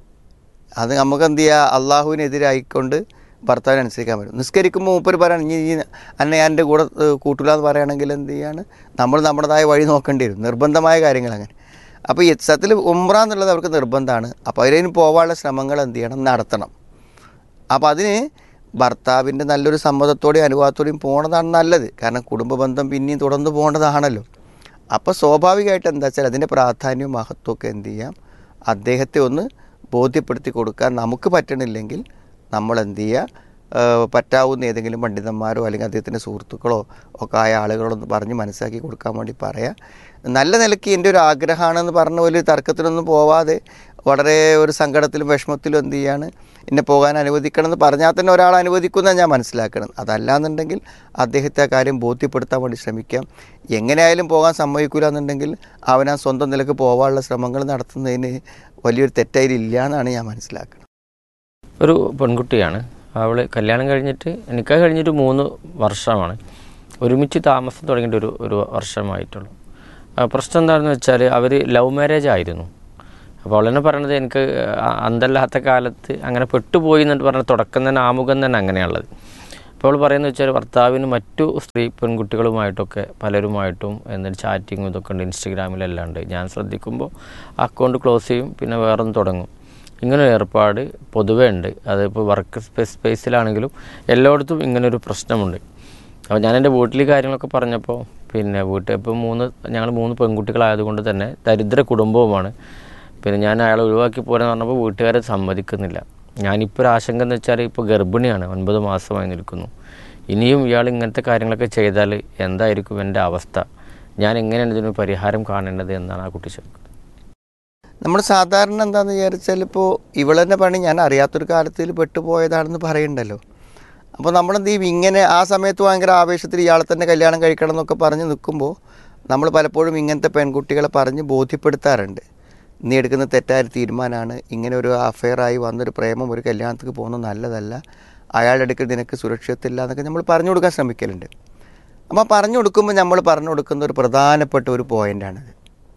അത് നമുക്ക് എന്ത് ചെയ്യുക അള്ളാഹുവിനെതിരായിക്കൊണ്ട് ഭർത്താവിനെ അനുസരിക്കാൻ പറ്റും നിസ്കരിക്കുമ്പോൾ മൂപ്പര് പറയണം ഇനി ഈ അന്നെ ഞാൻ എൻ്റെ കൂടെ ഏഹ്, കൂട്ടൂല എന്ന് പറയുകയാണെങ്കിൽ എന്ത് ചെയ്യാണ് നമ്മൾ നമ്മുടേതായ വഴി നോക്കേണ്ടി വരും നിർബന്ധമായ കാര്യങ്ങൾ അങ്ങനെ അപ്പോൾ ഈ സത്യത്തിൽ ഉമ്ര എന്നുള്ളത് അവർക്ക് നിർബന്ധമാണ് അപ്പോൾ അതിന് പോകാനുള്ള ശ്രമങ്ങൾ എന്ത് ചെയ്യണം നടത്തണം അപ്പോൾ അതിന് ഭർത്താവിൻ്റെ നല്ലൊരു സമ്മതത്തോടെയും അനുവാദത്തോടെയും പോണതാണ് നല്ലത് കാരണം കുടുംബ ബന്ധം പിന്നെയും തുടർന്ന് പോകേണ്ടതാണല്ലോ അപ്പോൾ സ്വാഭാവികമായിട്ട് എന്താ വെച്ചാൽ അതിൻ്റെ പ്രാധാന്യവും മഹത്വവും ഒക്കെ എന്ത് ചെയ്യാം അദ്ദേഹത്തെ ഒന്ന് ബോധ്യപ്പെടുത്തി കൊടുക്കാൻ നമുക്ക് പറ്റണില്ലെങ്കിൽ നമ്മൾ എന്ത് ചെയ്യുക ഏഹ് പറ്റാവുന്ന ഏതെങ്കിലും പണ്ഡിതന്മാരോ അല്ലെങ്കിൽ അദ്ദേഹത്തിൻ്റെ സുഹൃത്തുക്കളോ ഒക്കെ ആയ ആളുകളൊന്ന് പറഞ്ഞ് മനസ്സിലാക്കി കൊടുക്കാൻ വേണ്ടി പറയാം നല്ല നിലയ്ക്ക് എൻ്റെ ഒരു ആഗ്രഹമാണെന്ന് പറഞ്ഞ പോലെ തർക്കത്തിനൊന്നും പോവാതെ വളരെ ഒരു സങ്കടത്തിലും വിഷമത്തിലും എന്ത് ചെയ്യാണ് എന്നെ പോകാൻ അനുവദിക്കണം എന്ന് പറഞ്ഞാൽ തന്നെ ഒരാൾ അനുവദിക്കുന്നതാണ് ഞാൻ മനസ്സിലാക്കണം അതല്ലാന്നുണ്ടെങ്കിൽ അദ്ദേഹത്തെ ആ കാര്യം ബോധ്യപ്പെടുത്താൻ വേണ്ടി ശ്രമിക്കാം എങ്ങനെയായാലും പോകാൻ സമ്മതിക്കില്ല എന്നുണ്ടെങ്കിൽ അവൻ ആ സ്വന്തം നിലക്ക് പോകാനുള്ള ശ്രമങ്ങൾ നടത്തുന്നതിന് വലിയൊരു തെറ്റായില്ല എന്നാണ് ഞാൻ മനസ്സിലാക്കുന്നത് ഒരു പെൺകുട്ടിയാണ് അവൾ കല്യാണം കഴിഞ്ഞിട്ട് എനിക്ക് കഴിഞ്ഞിട്ട് മൂന്ന് വർഷമാണ് ഒരുമിച്ച് താമസം തുടങ്ങിയിട്ട് ഒരു ഒരു വർഷമായിട്ടുള്ളൂ ആ പ്രശ്നം എന്താണെന്ന് വെച്ചാൽ അവർ ലവ് മാരേജ് ആയിരുന്നു അപ്പോൾ അവൾ തന്നെ പറയണത് എനിക്ക് അ- അന്തല്ലാത്ത കാലത്ത് അങ്ങനെ പെട്ടുപോയി എന്നിട്ട് പറഞ്ഞ തുടക്കം തന്നെ ആമുഖം തന്നെ അങ്ങനെയുള്ളത് അപ്പോൾ അവൾ പറയുന്നത് വെച്ചാൽ ഭർത്താവിന് മറ്റു സ്ത്രീ പെൺകുട്ടികളുമായിട്ടൊക്കെ പലരുമായിട്ടും എന്നിട്ട് ചാറ്റിങ്ങും ഇതൊക്കെ ഉണ്ട് ഇൻസ്റ്റഗ്രാമിലെല്ലാം ഉണ്ട് ഞാൻ ശ്രദ്ധിക്കുമ്പോൾ അക്കൗണ്ട് ക്ലോസ് ചെയ്യും പിന്നെ വേറൊന്ന് തുടങ്ങും ഇങ്ങനെ ഒരു ഏർപ്പാട് പൊതുവേ ഉണ്ട് അതിപ്പോൾ വർക്ക് സ്പേസ് സ്പേസിലാണെങ്കിലും എല്ലായിടത്തും ഇങ്ങനൊരു പ്രശ്നമുണ്ട് അപ്പോൾ ഞാൻ എൻ്റെ വീട്ടിൽ കാര്യങ്ങളൊക്കെ പറഞ്ഞപ്പോൾ പിന്നെ വീട്ടിൽ ഇപ്പോൾ മൂന്ന് ഞങ്ങൾ മൂന്ന് പെൺകുട്ടികളായതുകൊണ്ട് തന്നെ ദരിദ്ര കുടുംബവുമാണ് പിന്നെ ഞാൻ അയാളെ ഒഴിവാക്കി പോരാന്ന് പറഞ്ഞപ്പോൾ വീട്ടുകാരെ സമ്മതിക്കുന്നില്ല ഞാനിപ്പോൾ ഒരു ആശങ്ക എന്ന് വെച്ചാൽ ഇപ്പോൾ ഗർഭിണിയാണ് ഒൻപത് മാസമായി നിൽക്കുന്നു ഇനിയും ഇയാൾ ഇങ്ങനത്തെ കാര്യങ്ങളൊക്കെ ചെയ്താൽ എന്തായിരിക്കും എൻ്റെ അവസ്ഥ ഞാൻ എങ്ങനെയാണ് ഇതിന് പരിഹാരം കാണേണ്ടത് എന്നാണ് ആ കുട്ടി ചോദിക്കുന്നത് നമ്മൾ സാധാരണ എന്താണെന്ന് വിചാരിച്ചാൽ ഇപ്പോൾ ഇവളെന്നെ പണി ഞാൻ അറിയാത്തൊരു കാലത്തിൽ പെട്ടുപോയതാണെന്ന് പറയണ്ടല്ലോ അപ്പോൾ നമ്മളെന്ത് ചെയ്യും ഇങ്ങനെ ആ സമയത്ത് ഭയങ്കര ആവേശത്തിൽ ഇയാളെ തന്നെ കല്യാണം കഴിക്കണം എന്നൊക്കെ പറഞ്ഞ് നിൽക്കുമ്പോൾ നമ്മൾ പലപ്പോഴും ഇങ്ങനത്തെ പെൺകുട്ടികളെ പറഞ്ഞ് ബോധ്യപ്പെടുത്താറുണ്ട് നീ എടുക്കുന്ന തെറ്റായ ഒരു തീരുമാനമാണ് ഇങ്ങനെ ഒരു അഫെയറായി വന്നൊരു പ്രേമം ഒരു കല്യാണത്തിന് പോകുന്നത് നല്ലതല്ല അയാളുടെ അടുക്കൽ നിനക്ക് സുരക്ഷിതത്തില്ല എന്നൊക്കെ നമ്മൾ പറഞ്ഞു കൊടുക്കാൻ ശ്രമിക്കലുണ്ട് അപ്പോൾ പറഞ്ഞു കൊടുക്കുമ്പോൾ നമ്മൾ പറഞ്ഞു കൊടുക്കുന്ന ഒരു പ്രധാനപ്പെട്ട ഒരു പോയിൻ്റാണിത്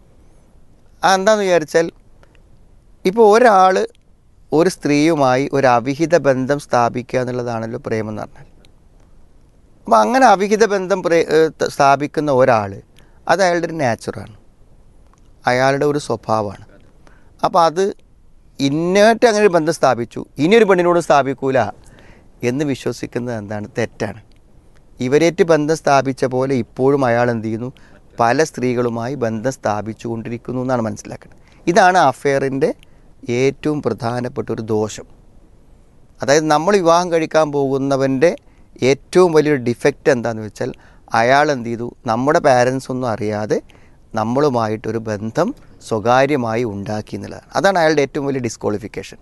എന്താണെന്ന് വിചാരിച്ചാൽ ഇപ്പോൾ ഒരാൾ ഒരു സ്ത്രീയുമായി ഒരു അവിഹിത ബന്ധം സ്ഥാപിക്കുക എന്നുള്ളതാണല്ലോ പ്രേമം എന്ന് പറഞ്ഞാൽ അപ്പോൾ അങ്ങനെ അവിഹിത ബന്ധം പ്രേ ഏഹ് ത- സ്ഥാപിക്കുന്ന ഒരാൾ അത് അയാളുടെ ഒരു നാച്ചുറാണ് അയാളുടെ ഒരു സ്വഭാവമാണ് അപ്പോൾ അത് ഇന്നേറ്റ് അങ്ങനെ ഒരു ബന്ധം സ്ഥാപിച്ചു ഇനിയൊരു പെണ്ണിനോട് സ്ഥാപിക്കൂല എന്ന് വിശ്വസിക്കുന്നത് എന്താണ് തെറ്റാണ് ഇവരേറ്റ് ബന്ധം സ്ഥാപിച്ച പോലെ ഇപ്പോഴും അയാൾ എന്ത് ചെയ്യുന്നു പല സ്ത്രീകളുമായി ബന്ധം സ്ഥാപിച്ചു കൊണ്ടിരിക്കുന്നു എന്നാണ് മനസ്സിലാക്കുന്നത് ഇതാണ് അഫെയറിൻ്റെ ഏറ്റവും പ്രധാനപ്പെട്ട ഒരു ദോഷം അതായത് നമ്മൾ വിവാഹം കഴിക്കാൻ പോകുന്നവൻ്റെ ഏറ്റവും വലിയൊരു ഡിഫക്റ്റ് എന്താണെന്ന് വെച്ചാൽ അയാൾ എന്ത് ചെയ്തു നമ്മുടെ പാരൻസ് ഒന്നും അറിയാതെ നമ്മളുമായിട്ടൊരു ബന്ധം സ്വകാര്യമായി ഉണ്ടാക്കി എന്നുള്ളതാണ് അതാണ് അയാളുടെ ഏറ്റവും വലിയ ഡിസ്ക്വാളിഫിക്കേഷൻ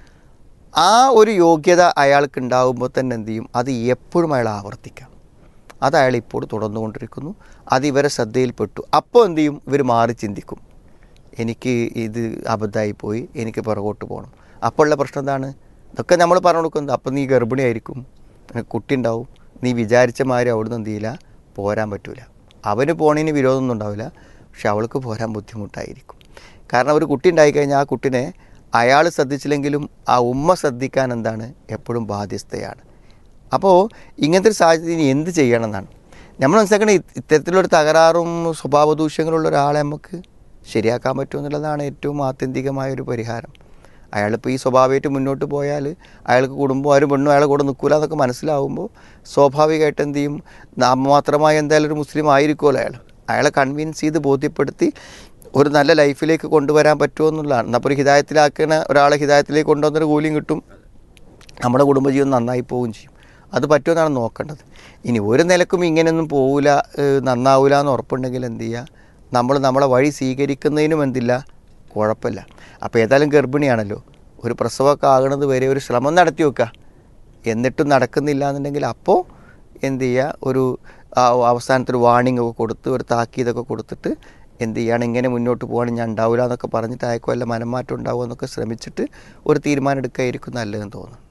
ആ ഒരു യോഗ്യത അയാൾക്ക് ഉണ്ടാകുമ്പോൾ തന്നെ എന്ത് ചെയ്യും അത് എപ്പോഴും അയാൾ ആവർത്തിക്കാം അത് അയാൾ ഇപ്പോൾ തുടർന്നുകൊണ്ടിരിക്കുന്നു അത് ഇവരെ ശ്രദ്ധയിൽപ്പെട്ടു അപ്പോൾ എന്ത് ചെയ്യും ഇവർ മാറി ചിന്തിക്കും എനിക്ക് ഇത് അബദ്ധമായി പോയി എനിക്ക് പുറകോട്ട് പോകണം അപ്പോൾ ഉള്ള പ്രശ്നം എന്താണ് ഇതൊക്കെ നമ്മൾ പറഞ്ഞു കൊടുക്കുന്നത് അപ്പം നീ ഗർഭിണിയായിരിക്കും നിനക്ക് കുട്ടി ഉണ്ടാവും നീ വിചാരിച്ച മാതിരി അവിടുന്ന് എന്ത് ചെയ്യില്ല പോരാൻ പറ്റൂല അവന് പോണതിന് വിരോധമൊന്നും ഉണ്ടാവില്ല പക്ഷെ അവൾക്ക് പോരാൻ ബുദ്ധിമുട്ടായിരിക്കും കാരണം ഒരു കുട്ടി ഉണ്ടായിക്കഴിഞ്ഞാൽ ആ കുട്ടിനെ അയാൾ ശ്രദ്ധിച്ചില്ലെങ്കിലും ആ ഉമ്മ ശ്രദ്ധിക്കാൻ എന്താണ് എപ്പോഴും ബാധ്യസ്ഥയാണ് അപ്പോൾ ഇങ്ങനത്തെ ഒരു സാഹചര്യം ഇനി എന്ത് ചെയ്യണം എന്നാണ് നമ്മൾ മനസ്സിലാക്കണേ ഇത്തരത്തിലൊരു തകരാറും സ്വഭാവ ദൂഷ്യങ്ങളുള്ള ഒരാളെ നമുക്ക് ശരിയാക്കാൻ പറ്റുമെന്നുള്ളതാണ് ഏറ്റവും ആത്യന്തികമായ ഒരു പരിഹാരം അയാളിപ്പോൾ ഈ സ്വഭാവമായിട്ട് മുന്നോട്ട് പോയാൽ അയാൾക്ക് കുടുംബം ആരും പെണ്ണും അയാളെ കൂടെ നിൽക്കില്ല എന്നൊക്കെ മനസ്സിലാവുമ്പോൾ സ്വാഭാവികമായിട്ട് എന്ത് ചെയ്യും നാമമാത്രമായി എന്തായാലും ഒരു മുസ്ലിം ആയിരിക്കുമല്ലോ അയാൾ അയാളെ കൺവിൻസ് ചെയ്ത് ബോധ്യപ്പെടുത്തി ഒരു നല്ല ലൈഫിലേക്ക് കൊണ്ടുവരാൻ പറ്റുമോ എന്നുള്ളതാണ് എന്നാൽ ഇപ്പോൾ ഒരു ഹിതായത്തിലാക്കുന്ന ഒരാളെ ഹിതായത്തിലേക്ക് കൊണ്ടുവന്നൊരു കൂലിയും കിട്ടും നമ്മുടെ കുടുംബജീവൻ നന്നായി പോവുകയും ചെയ്യും അത് പറ്റുമെന്നാണ് നോക്കേണ്ടത് ഇനി ഒരു നിലക്കും ഇങ്ങനെയൊന്നും പോവില്ല നന്നാവില്ല എന്ന് ഉറപ്പുണ്ടെങ്കിൽ എന്ത് ചെയ്യുക നമ്മൾ നമ്മളെ വഴി സ്വീകരിക്കുന്നതിനും എന്തില്ല കുഴപ്പമില്ല അപ്പോൾ ഏതായാലും ഗർഭിണിയാണല്ലോ ഒരു പ്രസവമൊക്കെ ആകുന്നത് വരെ ഒരു ശ്രമം നടത്തി വെക്കുക എന്നിട്ടും നടക്കുന്നില്ല എന്നുണ്ടെങ്കിൽ അപ്പോൾ എന്ത് ചെയ്യുക ഒരു ആ, അവസാനത്തൊരു വാണിംഗ് ഒക്കെ കൊടുത്ത് ഒരു താക്കീതൊക്കെ കൊടുത്തിട്ട് എന്ത് ചെയ്യാണ് ഇങ്ങനെ മുന്നോട്ട് പോകണം ഞാൻ ഉണ്ടാവില്ല എന്നൊക്കെ പറഞ്ഞിട്ട് അയക്കോ വല്ല മനംമാറ്റം ഉണ്ടാവുമോ എന്നൊക്കെ ശ്രമിച്ചിട്ട് ഒരു തീരുമാനം എടുക്കുകയായിരിക്കും നല്ലതെന്ന് തോന്നുന്നു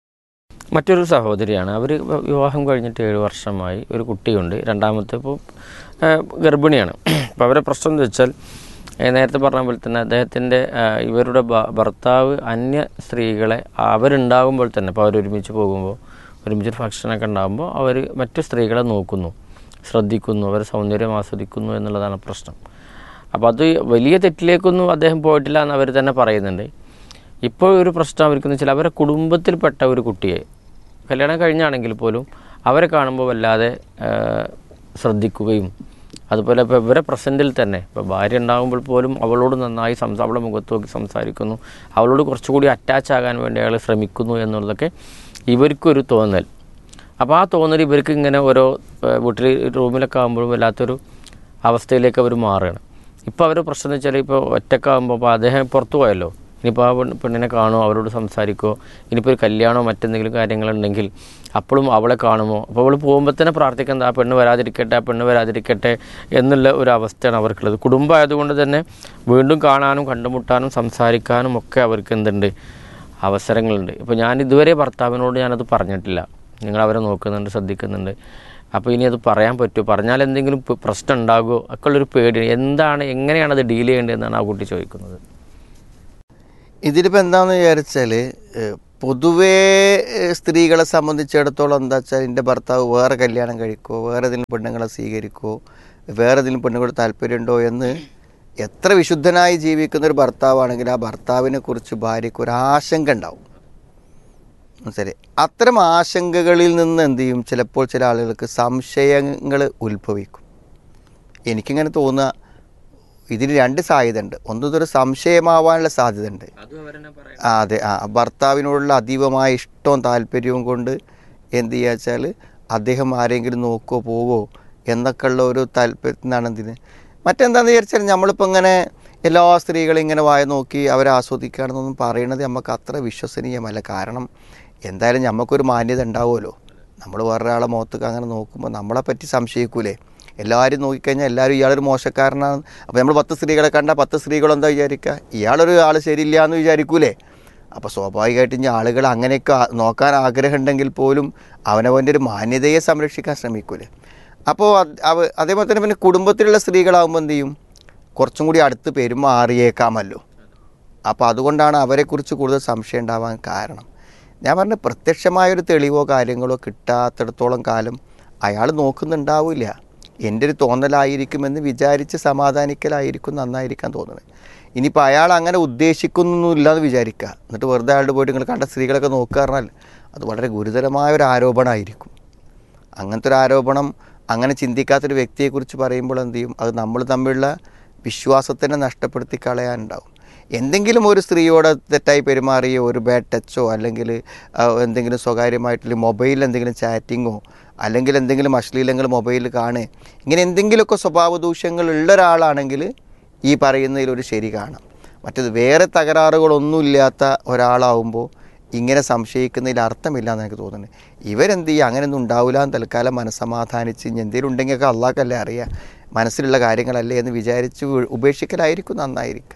മറ്റൊരു സഹോദരിയാണ് അവർ വിവാഹം കഴിഞ്ഞിട്ട് ഏഴ് വർഷമായി ഒരു കുട്ടിയുണ്ട് രണ്ടാമത്തെ ഇപ്പോൾ ഗർഭിണിയാണ് അപ്പോൾ അവരെ പ്രശ്നം എന്ന് വെച്ചാൽ ഏ, നേരത്തെ പറഞ്ഞ പോലെ തന്നെ അദ്ദേഹത്തിൻ്റെ ഇവരുടെ ഭ- ഭർത്താവ് അന്യ സ്ത്രീകളെ അവരുണ്ടാകുമ്പോൾ തന്നെ ഇപ്പോൾ അവരൊരുമിച്ച് പോകുമ്പോൾ ഒരുമിച്ച് ഭക്ഷണമൊക്കെ ഉണ്ടാകുമ്പോൾ അവർ മറ്റു സ്ത്രീകളെ നോക്കുന്നു ശ്രദ്ധിക്കുന്നു അവരെ സൗന്ദര്യം ആസ്വദിക്കുന്നു എന്നുള്ളതാണ് പ്രശ്നം അപ്പോൾ അത് വലിയ തെറ്റിലേക്കൊന്നും അദ്ദേഹം പോയിട്ടില്ല എന്ന് അവർ തന്നെ പറയുന്നുണ്ട് ഇപ്പോൾ ഒരു പ്രശ്നം അവർക്കെന്ന് വെച്ചാൽ അവരെ കുടുംബത്തിൽപ്പെട്ട ഒരു കുട്ടിയെ കല്യാണം കഴിഞ്ഞാണെങ്കിൽ പോലും അവരെ കാണുമ്പോൾ വല്ലാതെ ആ, ശ്രദ്ധിക്കുകയും അതുപോലെ ഇപ്പോൾ ഇവരെ പ്രസൻറ്റിൽ തന്നെ ഇപ്പോൾ ഭാര്യ ഉണ്ടാകുമ്പോൾ പോലും അവളോട് നന്നായി സംസാ അവളെ മുഖത്ത് നോക്കി സംസാരിക്കുന്നു അവളോട് കുറച്ചുകൂടി അറ്റാച്ച് ആകാൻ വേണ്ടി അയാൾ ശ്രമിക്കുന്നു എന്നുള്ളതൊക്കെ ഇവർക്കൊരു തോന്നൽ അപ്പോൾ ആ തോന്നൽ ഇവർക്ക് ഇങ്ങനെ ഓരോ ഏഹ്, വീട്ടിൽ റൂമിലൊക്കെ ആകുമ്പോഴും വല്ലാത്തൊരു അവസ്ഥയിലേക്ക് അവർ മാറുകയാണ് ഇപ്പോൾ അവർ പ്രശ്നം എന്ന് വെച്ചാൽ ഇപ്പോൾ ഒറ്റക്കാകുമ്പോൾ അപ്പോൾ അദ്ദേഹം പുറത്തു പോയല്ലോ ഇനിയിപ്പോൾ ആ പെണ്ണ് പെണ്ണിനെ കാണുമോ അവരോട് സംസാരിക്കുമോ ഇനിയിപ്പോൾ ഒരു കല്യാണമോ മറ്റെന്തെങ്കിലും കാര്യങ്ങളുണ്ടെങ്കിൽ അപ്പോഴും അവളെ കാണുമോ അപ്പോൾ അവൾ പോകുമ്പോൾ തന്നെ പ്രാർത്ഥിക്കുന്നത് ആ പെണ്ണ് വരാതിരിക്കട്ടെ ആ പെണ്ണ് വരാതിരിക്കട്ടെ എന്നുള്ള ഒരു അവസ്ഥയാണ് അവർക്കുള്ളത് കുടുംബമായതുകൊണ്ട് തന്നെ വീണ്ടും കാണാനും കണ്ടുമുട്ടാനും സംസാരിക്കാനും ഒക്കെ അവർക്ക് എന്തുണ്ട് അവസരങ്ങളുണ്ട് ഇപ്പോൾ ഞാൻ ഇതുവരെ ഭർത്താവിനോട് ഞാനത് പറഞ്ഞിട്ടില്ല നിങ്ങൾ അവരെ നോക്കുന്നുണ്ട് ശ്രദ്ധിക്കുന്നുണ്ട് അപ്പോൾ ഇനി അത് പറയാൻ പറ്റുമോ പറഞ്ഞാൽ എന്തെങ്കിലും പ് പ്രശ്നം ഉണ്ടാകുമോ ഒക്കെ ഉള്ളൊരു പേടി എന്താണ് എങ്ങനെയാണ് അത് ഡീൽ ചെയ്യേണ്ടതെന്നാണ് ആ കുട്ടി ചോദിക്കുന്നത് ഇതിലിപ്പോൾ എന്താണെന്ന് വിചാരിച്ചാൽ പൊതുവേ ഏഹ്, സ്ത്രീകളെ സംബന്ധിച്ചിടത്തോളം എന്താ വെച്ചാൽ എൻ്റെ ഭർത്താവ് വേറെ കല്യാണം കഴിക്കുമോ വേറെ ഏതെങ്കിലും പെണ്ണുങ്ങളെ സ്വീകരിക്കുമോ വേറെ ഏതെങ്കിലും പെണ്ണുങ്ങളോട് താല്പര്യമുണ്ടോ എന്ന് എത്ര വിശുദ്ധനായി ജീവിക്കുന്ന ഒരു ഭർത്താവാണെങ്കിൽ ആ ഭർത്താവിനെ കുറിച്ച് ഭാര്യയ്ക്ക് ഒരു ആശങ്ക ഉണ്ടാവും മനസ്സിലായി അത്തരം ആശങ്കകളിൽ നിന്ന് എന്ത് ചെയ്യും ചിലപ്പോൾ ചില ആളുകൾക്ക് സംശയങ്ങൾ ഉത്ഭവിക്കും എനിക്കിങ്ങനെ തോന്നുക ഇതിന് രണ്ട് സാധ്യതയുണ്ട് ഒന്ന് ഇതൊരു സംശയമാവാനുള്ള സാധ്യതയുണ്ട് ആ അതെ ആ ഭർത്താവിനോടുള്ള അതീവമായ ഇഷ്ടവും താല്പര്യവും കൊണ്ട് എന്ത് ചെയ്യുക വെച്ചാൽ അദ്ദേഹം ആരെങ്കിലും നോക്കോ പോവോ എന്നൊക്കെ ഉള്ള ഒരു താല്പര്യത്തിനാണ് എന്തിന് മറ്റെന്താണെന്ന് വിചാരിച്ചാൽ നമ്മളിപ്പോൾ ഇങ്ങനെ എല്ലാ സ്ത്രീകളും ഇങ്ങനെ വായ നോക്കി അവരെ ആസ്വദിക്കുകയാണെന്നൊന്നും പറയണത് നമുക്ക് അത്ര വിശ്വസനീയമല്ല കാരണം എന്തായാലും നമുക്കൊരു മാന്യത ഉണ്ടാവുമല്ലോ നമ്മൾ വേറൊരാളെ മുഖത്തേക്ക് അങ്ങനെ നോക്കുമ്പോൾ നമ്മളെ പറ്റി സംശയിക്കൂലേ എല്ലാവരും നോക്കിക്കഴിഞ്ഞാൽ എല്ലാവരും ഇയാളൊരു മോശക്കാരനാണ് അപ്പോൾ നമ്മൾ പത്ത് സ്ത്രീകളെ കണ്ടാൽ പത്ത് സ്ത്രീകളെന്താ വിചാരിക്കുക ഇയാളൊരു ആൾ ശരിയില്ല എന്ന് വിചാരിക്കൂലേ അപ്പോൾ സ്വാഭാവികമായിട്ട് ഇനി ആളുകൾ അങ്ങനെയൊക്കെ ആ- നോക്കാൻ ആഗ്രഹം ഉണ്ടെങ്കിൽ പോലും അവനവൻ്റെ ഒരു മാന്യതയെ സംരക്ഷിക്കാൻ ശ്രമിക്കൂലേ അപ്പോൾ അത് അവ അതേപോലെ തന്നെ പിന്നെ കുടുംബത്തിലുള്ള സ്ത്രീകളാകുമ്പോൾ എന്ത് ചെയ്യും കുറച്ചും കൂടി അടുത്ത് പെരുമാറിയേക്കാമല്ലോ അപ്പോൾ അതുകൊണ്ടാണ് അവരെക്കുറിച്ച് കൂടുതൽ സംശയം ഉണ്ടാവാൻ കാരണം ഞാൻ പറഞ്ഞ പ്രത്യക്ഷമായൊരു തെളിവോ കാര്യങ്ങളോ കിട്ടാത്തിടത്തോളം കാലം അയാൾ നോക്കുന്നുണ്ടാവില്ല എൻ്റെ ഒരു തോന്നലായിരിക്കുമെന്ന് വിചാരിച്ച് സമാധാനിക്കലായിരിക്കും നന്നായിരിക്കാൻ തോന്നുന്നത് ഇനിയിപ്പോൾ അയാൾ അങ്ങനെ ഉദ്ദേശിക്കുന്നൊന്നുമില്ല എന്ന് വിചാരിക്കുക എന്നിട്ട് വെറുതെ അയാളുടെ പോയിട്ട് നിങ്ങൾ കണ്ട സ്ത്രീകളൊക്കെ നോക്കുക പറഞ്ഞാൽ അത് വളരെ ഗുരുതരമായ ഒരു ആരോപണമായിരിക്കും അങ്ങനത്തെ ഒരു ആരോപണം അങ്ങനെ ചിന്തിക്കാത്തൊരു വ്യക്തിയെക്കുറിച്ച് പറയുമ്പോൾ എന്ത് ചെയ്യും അത് നമ്മൾ തമ്മിലുള്ള വിശ്വാസത്തിനെ നഷ്ടപ്പെടുത്തി കളയാനുണ്ടാവും എന്തെങ്കിലും ഒരു സ്ത്രീയോട് തെറ്റായി പെരുമാറിയോ ഒരു ബാഡ് ടച്ചോ അല്ലെങ്കിൽ ആ, എന്തെങ്കിലും സ്വകാര്യമായിട്ടുള്ള മൊബൈലിൽ എന്തെങ്കിലും ചാറ്റിങ്ങോ അല്ലെങ്കിൽ എന്തെങ്കിലും അശ്ലീലങ്ങൾ മൊബൈലിൽ കാണുക ഇങ്ങനെ എന്തെങ്കിലുമൊക്കെ സ്വഭാവ ദൂഷ്യങ്ങൾ ഉള്ള ഒരാളാണെങ്കിൽ ഈ പറയുന്നതിൽ ഒരു ശരി കാണാം മറ്റത് വേറെ തകരാറുകളൊന്നുമില്ലാത്ത ഒരാളാവുമ്പോൾ ഇങ്ങനെ സംശയിക്കുന്നതിൽ അർത്ഥമില്ല എന്ന് എനിക്ക് തോന്നുന്നത് ഇവരെന്ത് ചെയ്യും അങ്ങനെയൊന്നും ഉണ്ടാവില്ല എന്ന് തൽക്കാലം മനസ്സമാധാനിച്ച് ഇനി എന്തെങ്കിലും ഉണ്ടെങ്കിലൊക്കെ അള്ളാഹ്ക്കല്ലേ അറിയാം മനസ്സിലുള്ള കാര്യങ്ങളല്ലേ എന്ന് വിചാരിച്ച് ഉപേക്ഷിക്കലായിരിക്കും നന്നായിരിക്കും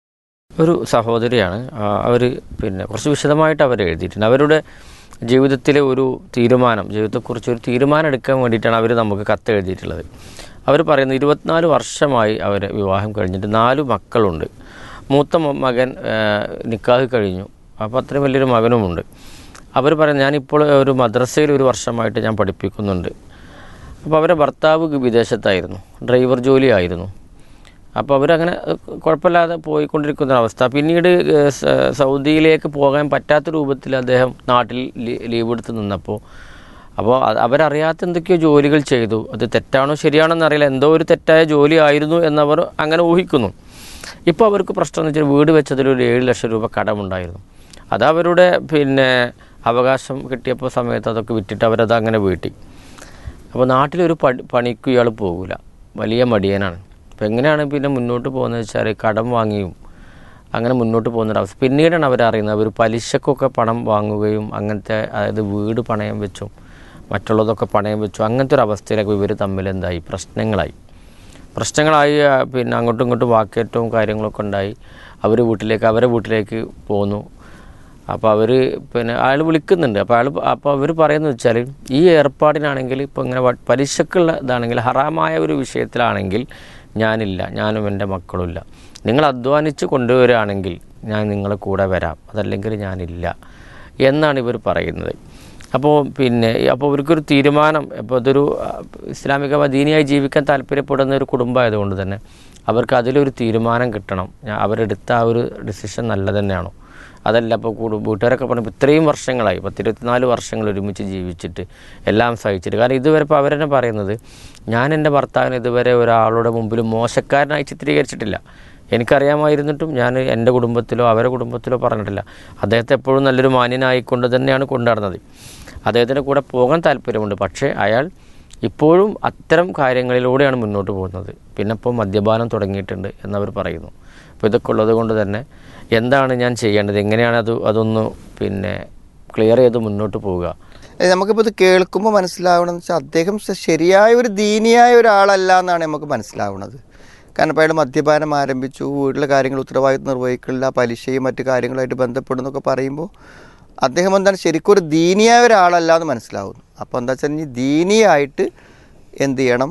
ഒരു സഹോദരിയാണ് അവർ പിന്നെ കുറച്ച് വിശദമായിട്ട് അവർ എഴുതിയിട്ടുണ്ട് അവരുടെ ജീവിതത്തിലെ ഒരു തീരുമാനം ജീവിതത്തെക്കുറിച്ച് ഒരു തീരുമാനം എടുക്കാൻ വേണ്ടിയിട്ടാണ് അവർ നമുക്ക് കത്ത് എഴുതിയിട്ടുള്ളത് അവർ പറയുന്നത് ഇരുപത്തിനാല് വർഷമായി അവർ വിവാഹം കഴിഞ്ഞിട്ട് നാല് മക്കളുണ്ട് മൂത്ത മ- മകൻ ആ, നിക്കാഹ് കഴിഞ്ഞു അപ്പോൾ അത്രയും വലിയൊരു മകനുമുണ്ട് അവർ പറയുന്നത് ഞാനിപ്പോൾ ഒരു മദ്രസയിൽ ഒരു വർഷമായിട്ട് ഞാൻ പഠിപ്പിക്കുന്നുണ്ട് അപ്പോൾ അവരുടെ ഭർത്താവ് വിദേശത്തായിരുന്നു ഡ്രൈവർ ജോലിയായിരുന്നു അപ്പോൾ അവരങ്ങനെ ഏഹ്, കുഴപ്പമില്ലാതെ പോയിക്കൊണ്ടിരിക്കുന്ന അവസ്ഥ പിന്നീട് ഏഹ്, സ- സൗദിയിലേക്ക് പോകാൻ പറ്റാത്ത രൂപത്തിൽ അദ്ദേഹം നാട്ടിൽ ലീ- ലീവ് എടുത്ത് നിന്നപ്പോൾ അപ്പോൾ അത് അവരറിയാത്ത എന്തൊക്കെയോ ജോലികൾ ചെയ്തു അത് തെറ്റാണോ ശരിയാണോ എന്നറിയില്ല എന്തോ ഒരു തെറ്റായ ജോലി ആയിരുന്നു എന്നവർ അങ്ങനെ ഊഹിക്കുന്നു ഇപ്പോൾ അവർക്ക് പ്രശ്നം എന്ന് വെച്ചാൽ വീട് വെച്ചതിൽ ഒരു ഏഴ് ലക്ഷം രൂപ കടമുണ്ടായിരുന്നു അത് അവരുടെ പിന്നെ അവകാശം കിട്ടിയപ്പോൾ സമയത്ത് അതൊക്കെ വിറ്റിട്ട് അവരത് അങ്ങനെ വീട്ടി അപ്പോൾ നാട്ടിലൊരു പണി പണിക്കും ഇയാൾ പോകില്ല വലിയ മടിയനാണ് അപ്പോൾ എങ്ങനെയാണ് പിന്നെ മുന്നോട്ട് പോകുന്നത് വെച്ചാൽ കടം വാങ്ങിയും അങ്ങനെ മുന്നോട്ട് പോകുന്നൊരവസ്ഥ പിന്നീടാണ് അവരറിയുന്നത് അവർ പലിശക്കൊക്കെ പണം വാങ്ങുകയും അങ്ങനത്തെ അതായത് വീട് പണയം വെച്ചും മറ്റുള്ളതൊക്കെ പണയം വെച്ചു അങ്ങനത്തെ ഒരു അവസ്ഥയിലേക്ക് ഇവർ തമ്മിൽ എന്തായി പ്രശ്നങ്ങളായി പ്രശ്നങ്ങളായി ആ, പിന്നെ അങ്ങോട്ടും ഇങ്ങോട്ടും വാക്കേറ്റവും കാര്യങ്ങളൊക്കെ ഉണ്ടായി അവർ വീട്ടിലേക്ക് അവരെ വീട്ടിലേക്ക് പോന്നു അപ്പോൾ അവർ പിന്നെ അയാൾ വിളിക്കുന്നുണ്ട് അപ്പോൾ അയാൾ അപ്പോൾ അവർ പറയുന്നത് വെച്ചാൽ ഈ ഏർപ്പാടിനാണെങ്കിൽ ഇപ്പോൾ ഇങ്ങനെ വ- പലിശക്കുള്ള ഇതാണെങ്കിൽ ഹറാമായ ഒരു വിഷയത്തിലാണെങ്കിൽ ഞാനില്ല ഞാനും എൻ്റെ മക്കളുമില്ല നിങ്ങൾ അധ്വാനിച്ച് കൊണ്ടുവരികയാണെങ്കിൽ ഞാൻ നിങ്ങളെ കൂടെ വരാം അതല്ലെങ്കിൽ ഞാനില്ല എന്നാണ് ഇവർ പറയുന്നത് അപ്പോൾ പിന്നെ അപ്പോൾ ഇവർക്കൊരു തീരുമാനം ഇപ്പോൾ ഇതൊരു ആ, ഇസ്ലാമിക മദീനിയായി ജീവിക്കാൻ താല്പര്യപ്പെടുന്ന ഒരു കുടുംബമായതുകൊണ്ട് തന്നെ അവർക്ക് അതിലൊരു തീരുമാനം കിട്ടണം ഞാൻ അവരെടുത്ത ആ ഒരു ഡിസിഷൻ നല്ല തന്നെയാണോ അതല്ല ഇപ്പോൾ കൂടു വീട്ടുകാരൊക്കെ പറയുമ്പോൾ ഇത്രയും വർഷങ്ങളായി പത്തിരുപത്തിനാല് വർഷങ്ങൾ ഒരുമിച്ച് ജീവിച്ചിട്ട് എല്ലാം സഹിച്ചിട്ട് കാരണം ഇതുവരെ ഇപ്പോൾ അവരെന്നെ പറയുന്നത് ഞാൻ എൻ്റെ ഭർത്താവിനെ ഇതുവരെ ഒരാളുടെ മുമ്പിൽ മോശക്കാരനായി ചിത്രീകരിച്ചിട്ടില്ല എനിക്കറിയാമായിരുന്നിട്ടും ഞാൻ എൻ്റെ കുടുംബത്തിലോ അവരുടെ കുടുംബത്തിലോ പറഞ്ഞിട്ടില്ല അദ്ദേഹത്തെ എപ്പോഴും നല്ലൊരു മാന്യനായിക്കൊണ്ട് തന്നെയാണ് കൊണ്ടുനടന്നത് അദ്ദേഹത്തിൻ്റെ കൂടെ പോകാൻ താല്പര്യമുണ്ട് പക്ഷേ അയാൾ ഇപ്പോഴും അത്തരം കാര്യങ്ങളിലൂടെയാണ് മുന്നോട്ട് പോകുന്നത് പിന്നെ ഇപ്പോൾ മദ്യപാനം തുടങ്ങിയിട്ടുണ്ട് എന്നവർ പറയുന്നു അപ്പോൾ ഇതൊക്കെ ഉള്ളത് കൊണ്ട് തന്നെ എന്താണ് ഞാൻ ചെയ്യേണ്ടത് എങ്ങനെയാണ് അത് അതൊന്ന് പിന്നെ ക്ലിയർ ചെയ്ത് മുന്നോട്ട് പോവുക ഏ, നമുക്കിപ്പോൾ ഇത് കേൾക്കുമ്പോൾ മനസ്സിലാവണമെന്ന് വെച്ചാൽ അദ്ദേഹം ശ- ശരിയായ ഒരു ദീനിയായ ഒരാളല്ല എന്നാണ് നമുക്ക് മനസ്സിലാവുന്നത് കാരണം ഇപ്പോൾ അയാൾ മദ്യപാനം ആരംഭിച്ചു വീട്ടിലെ കാര്യങ്ങൾ ഉത്തരവാദിത്വം നിർവഹിക്കില്ല പലിശയും മറ്റു കാര്യങ്ങളായിട്ട് ബന്ധപ്പെടുന്നൊക്കെ പറയുമ്പോൾ അദ്ദേഹം എന്താണ് ശരിക്കും ഒരു ദീനിയായ ഒരാളല്ല എന്ന് മനസ്സിലാവുന്നു അപ്പോൾ എന്താ വെച്ചാൽ ഇനി ദീനിയായിട്ട് എന്ത് ചെയ്യണം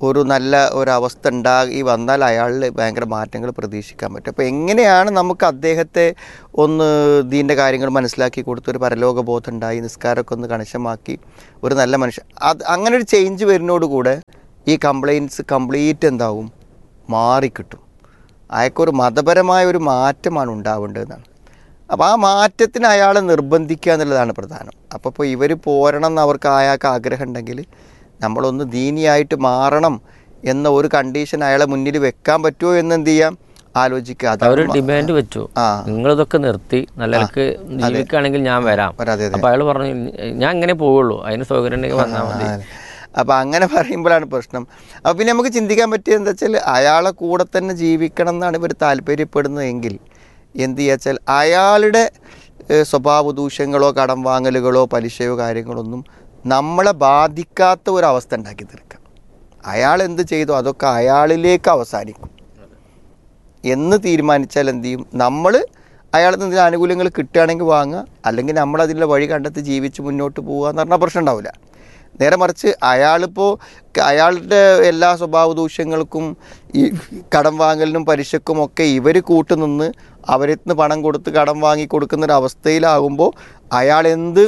ഒരു നല്ല ഒരവസ്ഥ ഉണ്ടായി വന്നാൽ അയാളിൽ ഭയങ്കര മാറ്റങ്ങൾ പ്രതീക്ഷിക്കാൻ പറ്റും അപ്പോൾ എങ്ങനെയാണ് നമുക്ക് അദ്ദേഹത്തെ ഒന്ന് ദീൻ്റെ കാര്യങ്ങൾ മനസ്സിലാക്കി കൊടുത്ത് ഒരു പരലോകബോധം ഉണ്ടായി നിസ്കാരമൊക്കെ ഒന്ന് കണിശമാക്കി ഒരു നല്ല മനുഷ്യൻ അത് അങ്ങനെ ഒരു ചേഞ്ച് വരുന്നതോടുകൂടെ ഈ കംപ്ലയിൻസ് കംപ്ലീറ്റ് എന്താവും മാറിക്കിട്ടും അയാൾക്കൊരു മതപരമായ ഒരു മാറ്റമാണ് ഉണ്ടാവേണ്ടതെന്നാണ് അപ്പോൾ ആ മാറ്റത്തിന് അയാളെ നിർബന്ധിക്കുക എന്നുള്ളതാണ് പ്രധാനം അപ്പോൾ ഇപ്പോൾ ഇവർ പോരണം എന്ന് അവർക്ക് അയാൾക്ക് ആഗ്രഹം ഉണ്ടെങ്കിൽ നമ്മളൊന്ന് ദീനിയായിട്ട് മാറണം എന്ന ഒരു കണ്ടീഷൻ അയാളെ മുന്നിൽ വെക്കാൻ പറ്റുമോ എന്ന് എന്ത് ചെയ്യാം ആലോചിക്കുക അവർ അതാണ് ഡിമാൻഡ് വെച്ചു ആ. നിങ്ങളിതൊക്കെ നിർത്തി നല്ലവർക്ക് ജീവിക്കുകയാണെങ്കിൽ ഞാൻ വരാം അതെ, അതെ. അപ്പൊ അയാൾ പറഞ്ഞു ഞാൻ ഇങ്ങനെ പോവുള്ളൂ അതിന് സൗകര്യം ഉണ്ടെങ്കിൽ വന്നാൽ മതി അപ്പോൾ അങ്ങനെ പറയുമ്പോഴാണ് പ്രശ്നം അപ്പോൾ പിന്നെ നമുക്ക് ചിന്തിക്കാൻ പറ്റിയത് എന്താ വെച്ചാൽ അയാളെ കൂടെ തന്നെ ജീവിക്കണം എന്നാണ് ഇവർ താല്പര്യപ്പെടുന്നതെങ്കിൽ എന്ത് ചെയ്യാച്ചാൽ അയാളുടെ ഏഹ്, സ്വഭാവ ദൂഷ്യങ്ങളോ കടം വാങ്ങലുകളോ പലിശയോ കാര്യങ്ങളൊന്നും നമ്മളെ ബാധിക്കാത്ത ഒരു അവസ്ഥ ഉണ്ടാക്കി തീർക്കാം അയാൾ എന്ത് ചെയ്തോ അതൊക്കെ അയാളിലേക്ക് അവസാനിക്കും എന്ന് തീരുമാനിച്ചാൽ എന്ത് ചെയ്യും നമ്മൾ അയാളിൽ നിന്ന് ആനുകൂല്യങ്ങൾ കിട്ടുകയാണെങ്കിൽ വാങ്ങുക അല്ലെങ്കിൽ നമ്മൾ അതിൻ്റെ വഴി കണ്ടെത്തി ജീവിച്ച് മുന്നോട്ട് പോകുക എന്ന് പറഞ്ഞാൽ പ്രശ്നം ഉണ്ടാവില്ല നേരെ മറിച്ച് അയാളിപ്പോൾ അയാളുടെ എല്ലാ സ്വഭാവ ദൂഷ്യങ്ങൾക്കും ഈ കടം വാങ്ങലിനും പലിശക്കും ഒക്കെ ഇവർ കൂട്ടുനിന്ന് അവരിൽ നിന്ന് പണം കൊടുത്ത് കടം വാങ്ങി കൊടുക്കുന്ന ഒരു അവസ്ഥയിലാകുമ്പോൾ അയാൾ എന്ത്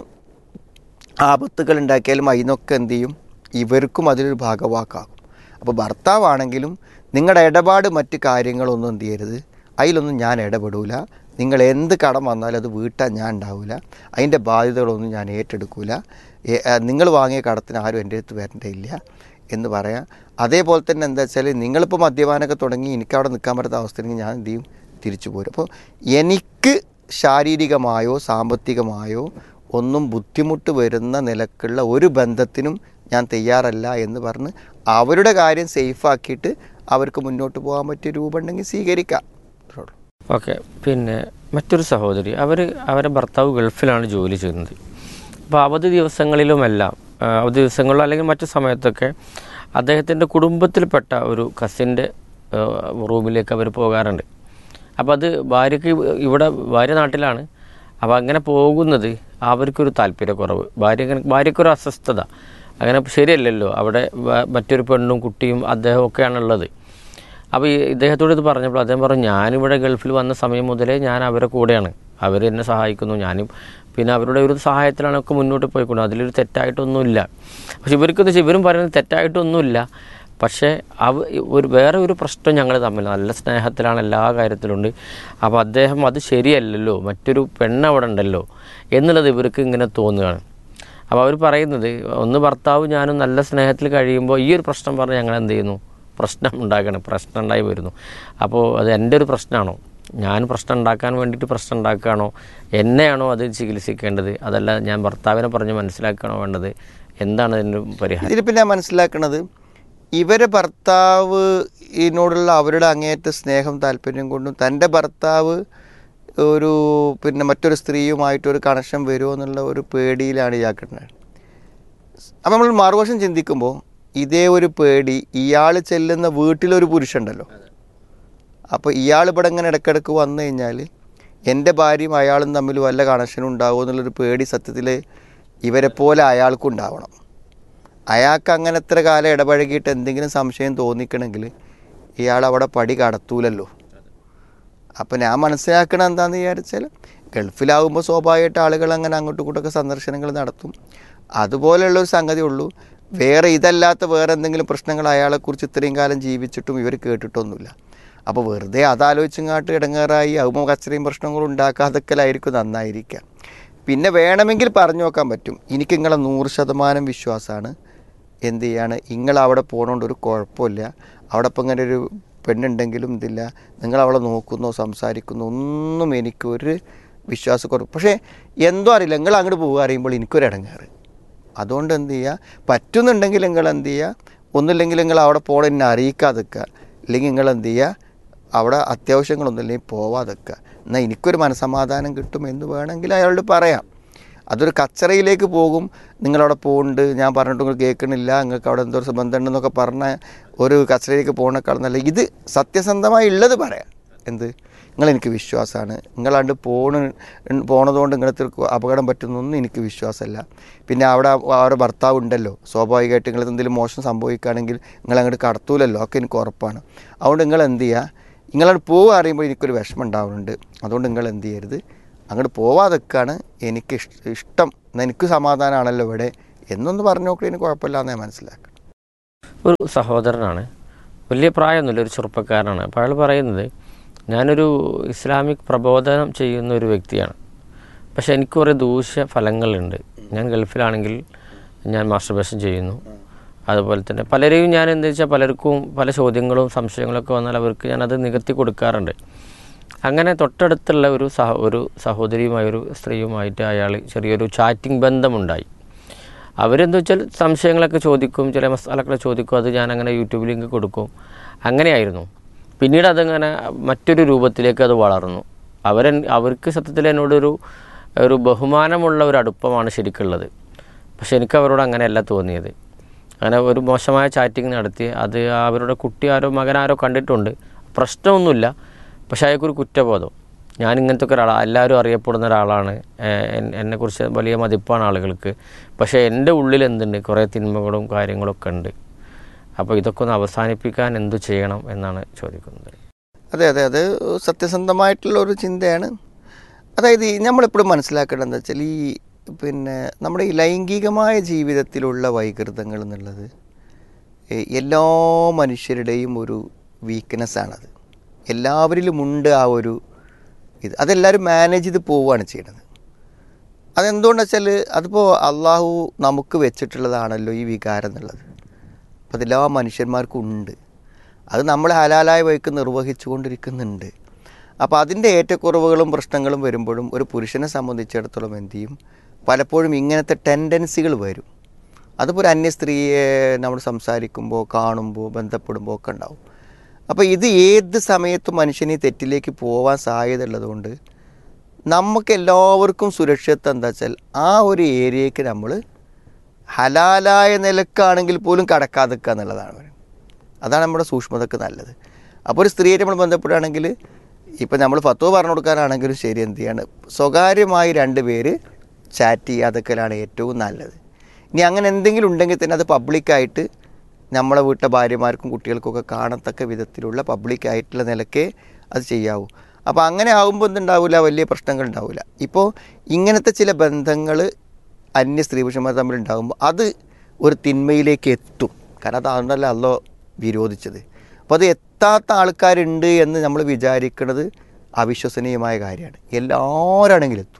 ആപത്തുകൾ ഉണ്ടാക്കിയാലും അതിനൊക്കെ എന്ത് ചെയ്യും ഇവർക്കും അതിലൊരു ഭാഗവാക്കാകും അപ്പോൾ ഭർത്താവാണെങ്കിലും നിങ്ങളുടെ ഇടപാട് മറ്റ് കാര്യങ്ങളൊന്നും എന്ത് ചെയ്യരുത് അതിലൊന്നും ഞാൻ ഇടപെടൂല നിങ്ങൾ എന്ത് കടം വന്നാലും അത് വീട്ടാൻ ഞാൻ ഉണ്ടാവില്ല അതിൻ്റെ ബാധ്യതകളൊന്നും ഞാൻ ഏറ്റെടുക്കൂല ഏ- ആ, നിങ്ങൾ വാങ്ങിയ കടത്തിന് ആരും എൻ്റെ അടുത്ത് വരേണ്ടയില്ല എന്ന് പറയാം അതേപോലെ തന്നെ എന്താ വെച്ചാൽ നിങ്ങളിപ്പോൾ മദ്യപാനമൊക്കെ തുടങ്ങി എനിക്ക് അവിടെ നിൽക്കാൻ പറ്റാത്ത അവസ്ഥയെങ്കിൽ ഞാൻ എന്ത് ചെയ്യും തിരിച്ചു പോരും അപ്പോൾ എനിക്ക് ശാരീരികമായോ സാമ്പത്തികമായോ ഒന്നും ബുദ്ധിമുട്ട് വരുന്ന നിലക്കുള്ള ഒരു ബന്ധത്തിനും ഞാൻ തയ്യാറല്ല എന്ന് പറഞ്ഞ് അവരുടെ കാര്യം സേഫാക്കിയിട്ട് അവർക്ക് മുന്നോട്ട് പോകാൻ പറ്റിയ രൂപം ഉണ്ടെങ്കിൽ സ്വീകരിക്കാം അത്രേ ഉള്ളൂ. ഓക്കെ പിന്നെ മറ്റൊരു സഹോദരി അവർ അവരെ ഭർത്താവ് ഗൾഫിലാണ് ജോലി ചെയ്യുന്നത് അപ്പോൾ അവധി ദിവസങ്ങളിലുമെല്ലാം ആ, അവധി ദിവസങ്ങളിലോ അല്ലെങ്കിൽ മറ്റു സമയത്തൊക്കെ അദ്ദേഹത്തിൻ്റെ കുടുംബത്തിൽപ്പെട്ട ഒരു കസിൻ്റെ റൂമിലേക്ക് അവർ പോകാറുണ്ട് അപ്പോൾ അത് ഭാര്യയ്ക്ക് ഇവിടെ ഭാര്യ നാട്ടിലാണ് അപ്പോൾ അങ്ങനെ പോകുന്നത് അവർക്കൊരു താല്പര്യക്കുറവ് ഭാര്യ ഭാര്യയ്ക്കൊരു അസ്വസ്ഥത അങ്ങനെ ശരിയല്ലല്ലോ അവിടെ വ- മറ്റൊരു പെണ്ണും കുട്ടിയും അദ്ദേഹവും ഒക്കെയാണുള്ളത് അപ്പോൾ ഈ ഇദ്ദേഹത്തോട് ഇത് പറഞ്ഞപ്പോൾ അദ്ദേഹം പറഞ്ഞു ഞാനിവിടെ ഗൾഫിൽ വന്ന സമയം മുതലേ ഞാൻ അവരെ കൂടെയാണ് അവർ എന്നെ സഹായിക്കുന്നു ഞാനും പിന്നെ അവരുടെ ഒരു സഹായത്തിലാണ് ഒക്കെ മുന്നോട്ട് പോയിക്കൊണ്ട് അതിലൊരു തെറ്റായിട്ടൊന്നുമില്ല പക്ഷെ ഇവർക്കെന്ന് വെച്ചാൽ ഇവരും പറയുന്നത് തെറ്റായിട്ടൊന്നുമില്ല പക്ഷേ അവ ഒരു വേറെ ഒരു പ്രശ്നം ഞങ്ങൾ തമ്മിൽ നല്ല സ്നേഹത്തിലാണ് എല്ലാ കാര്യത്തിലുണ്ട് അപ്പോൾ അദ്ദേഹം അത് ശരിയല്ലല്ലോ മറ്റൊരു പെണ്ണ് അവിടെ ഉണ്ടല്ലോ എന്നുള്ളത് ഇവർക്ക് ഇങ്ങനെ തോന്നുകയാണ് അപ്പോൾ അവർ പറയുന്നത് ഒന്ന് ഭർത്താവ് ഞാനും നല്ല സ്നേഹത്തിൽ കഴിയുമ്പോൾ ഈ ഒരു പ്രശ്നം പറഞ്ഞ് ഞങ്ങൾ എന്ത് ചെയ്യുന്നു പ്രശ്നം ഉണ്ടാക്കണം പ്രശ്നം ഉണ്ടായി വരുന്നു അപ്പോൾ അത് എൻ്റെ ഒരു പ്രശ്നമാണോ ഞാൻ പ്രശ്നം ഉണ്ടാക്കാൻ വേണ്ടിയിട്ട് പ്രശ്നം ഉണ്ടാക്കുകയാണോ എന്നെയാണോ അത് ചികിത്സിക്കേണ്ടത് അതല്ല ഞാൻ ഭർത്താവിനെ പറഞ്ഞ് മനസ്സിലാക്കുകയാണോ വേണ്ടത് എന്താണ് അതിൻ്റെ പരിഹാരം ഇതിൽ പിന്നെ മനസ്സിലാക്കുന്നത് ഇവരെ ഭർത്താവ് ഇതിനോടുള്ള അവരുടെ അങ്ങേയറ്റ സ്നേഹം താല്പര്യം കൊണ്ടും തൻ്റെ ഭർത്താവ് ഒരു പിന്നെ മറ്റൊരു സ്ത്രീയുമായിട്ട് ഒരു കണക്ഷൻ വരുമോ എന്നുള്ള ഒരു പേടിയിലാണ് ഇയാൾക്കുണ്ടായത് അപ്പം നമ്മൾ മറുവശം ചിന്തിക്കുമ്പോൾ ഇതേ ഒരു പേടി ഇയാൾ ചെല്ലുന്ന വീട്ടിലൊരു പുരുഷനുണ്ടല്ലോ അപ്പോൾ ഇയാൾ ഇവിടെ ഇങ്ങനെ ഇടയ്ക്കിടയ്ക്ക് വന്നു കഴിഞ്ഞാൽ എൻ്റെ ഭാര്യയും അയാളും തമ്മിൽ വല്ല കണക്ഷനും ഉണ്ടാവുമോ എന്നുള്ളൊരു പേടി സത്യത്തിൽ ഇവരെ പോലെ അയാൾക്കും ഉണ്ടാവണം അയാൾക്ക് അങ്ങനെ എത്ര കാലം ഇടപഴകിയിട്ട് എന്തെങ്കിലും സംശയം തോന്നിക്കണമെങ്കിൽ ഇയാൾ അവിടെ പടി കടത്തൂലല്ലോ അപ്പോൾ ഞാൻ മനസ്സിലാക്കണ എന്താണെന്ന് വിചാരിച്ചാൽ ഗൾഫിലാവുമ്പോൾ സ്വാഭാവികമായിട്ട് ആളുകൾ അങ്ങനെ അങ്ങോട്ടും ഇങ്ങോട്ടൊക്കെ സന്ദർശനങ്ങൾ നടത്തും അതുപോലെയുള്ള ഒരു സംഗതി ഉള്ളൂ വേറെ ഇതല്ലാത്ത വേറെ എന്തെങ്കിലും പ്രശ്നങ്ങൾ അയാളെക്കുറിച്ച് ഇത്രയും കാലം ജീവിച്ചിട്ടും ഇവർ കേട്ടിട്ടൊന്നുമില്ല അപ്പോൾ വെറുതെ അതാലോചിച്ചങ്ങാട്ട് ഇടങ്ങേറായി ആകുമ്പോൾ കച്ചറയും പ്രശ്നങ്ങളും ഉണ്ടാക്കാതൊക്കെയായിരിക്കും നന്നായിരിക്കുക പിന്നെ വേണമെങ്കിൽ പറഞ്ഞു നോക്കാൻ പറ്റും എനിക്ക് നിങ്ങളെ നൂറ് ശതമാനം വിശ്വാസമാണ് എന്ത് ചെയ്യാണ് നിങ്ങൾ അവിടെ പോകണോണ്ട് ഒരു കുഴപ്പമില്ല അവിടെ ഇപ്പം ഇങ്ങനെ ഒരു പെണ്ണുണ്ടെങ്കിലും ഇതില്ല നിങ്ങൾ അവളെ നോക്കുന്നോ സംസാരിക്കുന്നോ ഒന്നും എനിക്കൊരു വിശ്വാസക്കുറവ് പക്ഷേ എന്തോ അറിയില്ല നിങ്ങൾ അങ്ങോട്ട് പോകുക അറിയുമ്പോൾ എനിക്കൊരു ഇടങ്ങേറ് അതുകൊണ്ട് എന്ത് ചെയ്യുക പറ്റുന്നുണ്ടെങ്കിൽ നിങ്ങൾ എന്ത് ചെയ്യുക ഒന്നുമില്ലെങ്കിൽ നിങ്ങൾ അവിടെ പോകണം എന്നെ അറിയിക്കാതെ നിൽക്കുക ഇല്ലെങ്കിൽ നിങ്ങൾ എന്ത് ചെയ്യുക അവിടെ അത്യാവശ്യങ്ങളൊന്നും ഇല്ലെങ്കിൽ പോവാതെ നിൽക്കുക എന്നാൽ എനിക്കൊരു മനസമാധാനം കിട്ടും എന്ന് വേണമെങ്കിൽ അയാളോട് പറയാം അതൊരു കച്ചറയിലേക്ക് പോകും നിങ്ങളവിടെ പോകുന്നുണ്ട് ഞാൻ പറഞ്ഞിട്ട് നിങ്ങൾ കേൾക്കണില്ല നിങ്ങൾക്ക് അവിടെ എന്തോ ഒരു ബന്ധമുണ്ടെന്നൊക്കെ പറഞ്ഞ ഒരു കച്ചറയിലേക്ക് പോകുന്നേക്കാൾ നല്ല ഇത് സത്യസന്ധമായി ഉള്ളത് പറയാം എന്ത് നിങ്ങൾ എനിക്ക് വിശ്വാസമാണ് നിങ്ങളാണ്ട് പോണ പോണതുകൊണ്ട് ഇങ്ങനത്തെ അപകടം പറ്റുന്നൊന്നും എനിക്ക് വിശ്വാസമല്ല പിന്നെ അവിടെ അവരുടെ ഭർത്താവ് ഉണ്ടല്ലോ സ്വാഭാവികമായിട്ട് നിങ്ങൾ എന്തെങ്കിലും മോശം സംഭവിക്കുകയാണെങ്കിൽ നിങ്ങൾ അങ്ങോട്ട് കടത്തൂലല്ലോ ഒക്കെ എനിക്ക് ഉറപ്പാണ് അതുകൊണ്ട് നിങ്ങൾ എന്ത് ചെയ്യുക നിങ്ങളവിടെ പോവുക അറിയുമ്പോൾ എനിക്കൊരു വിഷമം ഉണ്ടാവുന്നുണ്ട് അതുകൊണ്ട് നിങ്ങൾ എന്ത് ചെയ്യരുത് അങ്ങോട്ട് പോവാതൊക്കെയാണ് എനിക്ക് ഇഷ്- ഇഷ്ടം എന്നാ എനിക്ക് സമാധാനമാണല്ലോ ഇവിടെ എന്നൊന്ന് പറഞ്ഞു നോക്കി എനിക്ക് കുഴപ്പമില്ല എന്ന് ഞാൻ മനസ്സിലാക്കണം ഒരു സഹോദരനാണ് വലിയ പ്രായമൊന്നുമില്ല ഒരു ചെറുപ്പക്കാരനാണ് അപ്പോൾ അയാൾ പറയുന്നത് ഞാനൊരു ഇസ്ലാമിക് പ്രബോധനം ചെയ്യുന്ന ഒരു വ്യക്തിയാണ് പക്ഷേ എനിക്ക് കുറേ ദൂഷ്യ ഫലങ്ങളുണ്ട് ഞാൻ ഗൾഫിലാണെങ്കിൽ ഞാൻ മാസ്റ്റർബേഷൻ ചെയ്യുന്നു അതുപോലെ തന്നെ പലരെയും ഞാൻ എന്താ വെച്ചാൽ പലർക്കും പല ചോദ്യങ്ങളും സംശയങ്ങളൊക്കെ വന്നാൽ അവർക്ക് ഞാനത് നികത്തി കൊടുക്കാറുണ്ട് അങ്ങനെ തൊട്ടടുത്തുള്ള ഒരു സഹ ഒരു സഹോദരിയുമായ ഒരു സ്ത്രീയുമായിട്ട് അയാൾ ചെറിയൊരു ചാറ്റിംഗ് ബന്ധമുണ്ടായി അവരെന്താ വെച്ചാൽ സംശയങ്ങളൊക്കെ ചോദിക്കും ചില മസാലകളൊക്കെ ചോദിക്കും അത് ഞാൻ അങ്ങനെ യൂട്യൂബ് ലിങ്ക് കൊടുക്കും അങ്ങനെയായിരുന്നു പിന്നീട് അതങ്ങനെ മറ്റൊരു രൂപത്തിലേക്ക് അത് വളർന്നു അവരെ അവർക്ക് സത്യത്തിൽ എന്നോടൊരു ഒരു ബഹുമാനമുള്ള ഒരു അടുപ്പമാണ് ശരിക്കുള്ളത് പക്ഷെ എനിക്ക് അവരോട് അങ്ങനെയല്ല തോന്നിയത് അങ്ങനെ ഒരു മോശമായ ചാറ്റിംഗ് നടത്തി അത് അവരുടെ കുട്ടി ആരോ മകനാരോ കണ്ടിട്ടുണ്ട് പ്രശ്നമൊന്നുമില്ല പക്ഷേ അയാൾക്കൊരു കുറ്റബോധം ഞാൻ ഇങ്ങനത്തെ ഒക്കെ ഒരാളാണ് എല്ലാവരും അറിയപ്പെടുന്ന ഒരാളാണ് ഏഹ് എൻ- എന്നെക്കുറിച്ച് വലിയ മതിപ്പാണ് ആളുകൾക്ക് പക്ഷേ എൻ്റെ ഉള്ളിൽ എന്തുണ്ട് കുറേ തിന്മകളും കാര്യങ്ങളൊക്കെ ഉണ്ട് അപ്പോൾ ഇതൊക്കെ ഒന്ന് അവസാനിപ്പിക്കാൻ എന്തു ചെയ്യണം എന്നാണ് ചോദിക്കുന്നത് അതെ അതെ അത് സത്യസന്ധമായിട്ടുള്ള ഒരു ചിന്തയാണ് അതായത് ഈ നമ്മളെപ്പോഴും മനസ്സിലാക്കേണ്ടത് എന്താ വെച്ചാൽ ഈ പിന്നെ നമ്മുടെ ഈ ലൈംഗികമായ ജീവിതത്തിലുള്ള വൈകൃതങ്ങൾ എന്നുള്ളത് ഏ, എല്ലാ മനുഷ്യരുടെയും ഒരു വീക്ക്നെസ്സാണത് എല്ലാവരിലും ഉണ്ട് ആ ഒരു ഇത് അതെല്ലാവരും മാനേജ് ചെയ്ത് പോവുകയാണ് ചെയ്യുന്നത് അതെന്തുകൊണ്ടെന്ന് വെച്ചാൽ അതിപ്പോൾ അള്ളാഹു നമുക്ക് വെച്ചിട്ടുള്ളതാണല്ലോ ഈ വികാരം എന്നുള്ളത് അപ്പോൾ അതെല്ലാ മനുഷ്യന്മാർക്കും ഉണ്ട് അത് നമ്മൾ ഹലാലായ വഴിക്ക് നിർവഹിച്ചു കൊണ്ടിരിക്കുന്നുണ്ട് അപ്പോൾ അതിൻ്റെ ഏറ്റക്കുറവുകളും പ്രശ്നങ്ങളും വരുമ്പോഴും ഒരു പുരുഷനെ സംബന്ധിച്ചിടത്തോളം എന്ത് ചെയ്യും പലപ്പോഴും ഇങ്ങനത്തെ ടെൻഡൻസികൾ വരും അതിപ്പോൾ ഒരു അന്യ സ്ത്രീയെ നമ്മൾ സംസാരിക്കുമ്പോൾ കാണുമ്പോൾ ബന്ധപ്പെടുമ്പോൾ ഒക്കെ ഉണ്ടാവും അപ്പോൾ ഇത് ഏത് സമയത്തും മനുഷ്യന് ഈ തെറ്റിലേക്ക് പോകാൻ സാധ്യത ഉള്ളതുകൊണ്ട് നമുക്ക് എല്ലാവർക്കും സുരക്ഷിതത്വം എന്താ വെച്ചാൽ ആ ഒരു ഏരിയയ്ക്ക് നമ്മൾ ഹലാലായ നിലക്കാണെങ്കിൽ പോലും കടക്കാതെ നിൽക്കുക എന്നുള്ളതാണ് പറയുന്നത് അതാണ് നമ്മുടെ സൂക്ഷ്മതക്ക് നല്ലത് അപ്പോൾ ഒരു സ്ത്രീയായിട്ട് നമ്മൾ ബന്ധപ്പെടുകയാണെങ്കിൽ ഇപ്പം നമ്മൾ ഫത്തോ പറഞ്ഞു കൊടുക്കാനാണെങ്കിലും ശരി എന്ത് ചെയ്യാണ് സ്വകാര്യമായി രണ്ട് പേര് ചാറ്റ് ചെയ്യാതൊക്കെയാണ് ഏറ്റവും നല്ലത് ഇനി അങ്ങനെ എന്തെങ്കിലും ഉണ്ടെങ്കിൽ തന്നെ അത് പബ്ലിക്കായിട്ട് നമ്മളെ വീട്ടിലെ ഭാര്യമാർക്കും കുട്ടികൾക്കൊക്കെ കാണത്തക്ക വിധത്തിലുള്ള പബ്ലിക്കായിട്ടുള്ള നിലക്കേ അത് ചെയ്യാവൂ അപ്പോൾ അങ്ങനെ ആകുമ്പോൾ എന്തുണ്ടാവില്ല വലിയ പ്രശ്നങ്ങൾ ഉണ്ടാവില്ല ഇപ്പോൾ ഇങ്ങനത്തെ ചില ബന്ധങ്ങൾ അന്യ സ്ത്രീ പുരുഷന്മാർ തമ്മിൽ ഉണ്ടാകുമ്പോൾ അത് ഒരു തിന്മയിലേക്ക് എത്തും കാരണം അതാണല്ലോ അല്ലോ വിരോധിച്ചത് അപ്പോൾ അത് എത്താത്ത ആൾക്കാരുണ്ട് എന്ന് നമ്മൾ വിചാരിക്കുന്നത് അവിശ്വസനീയമായ കാര്യമാണ് എല്ലാവരാണെങ്കിലും എത്തും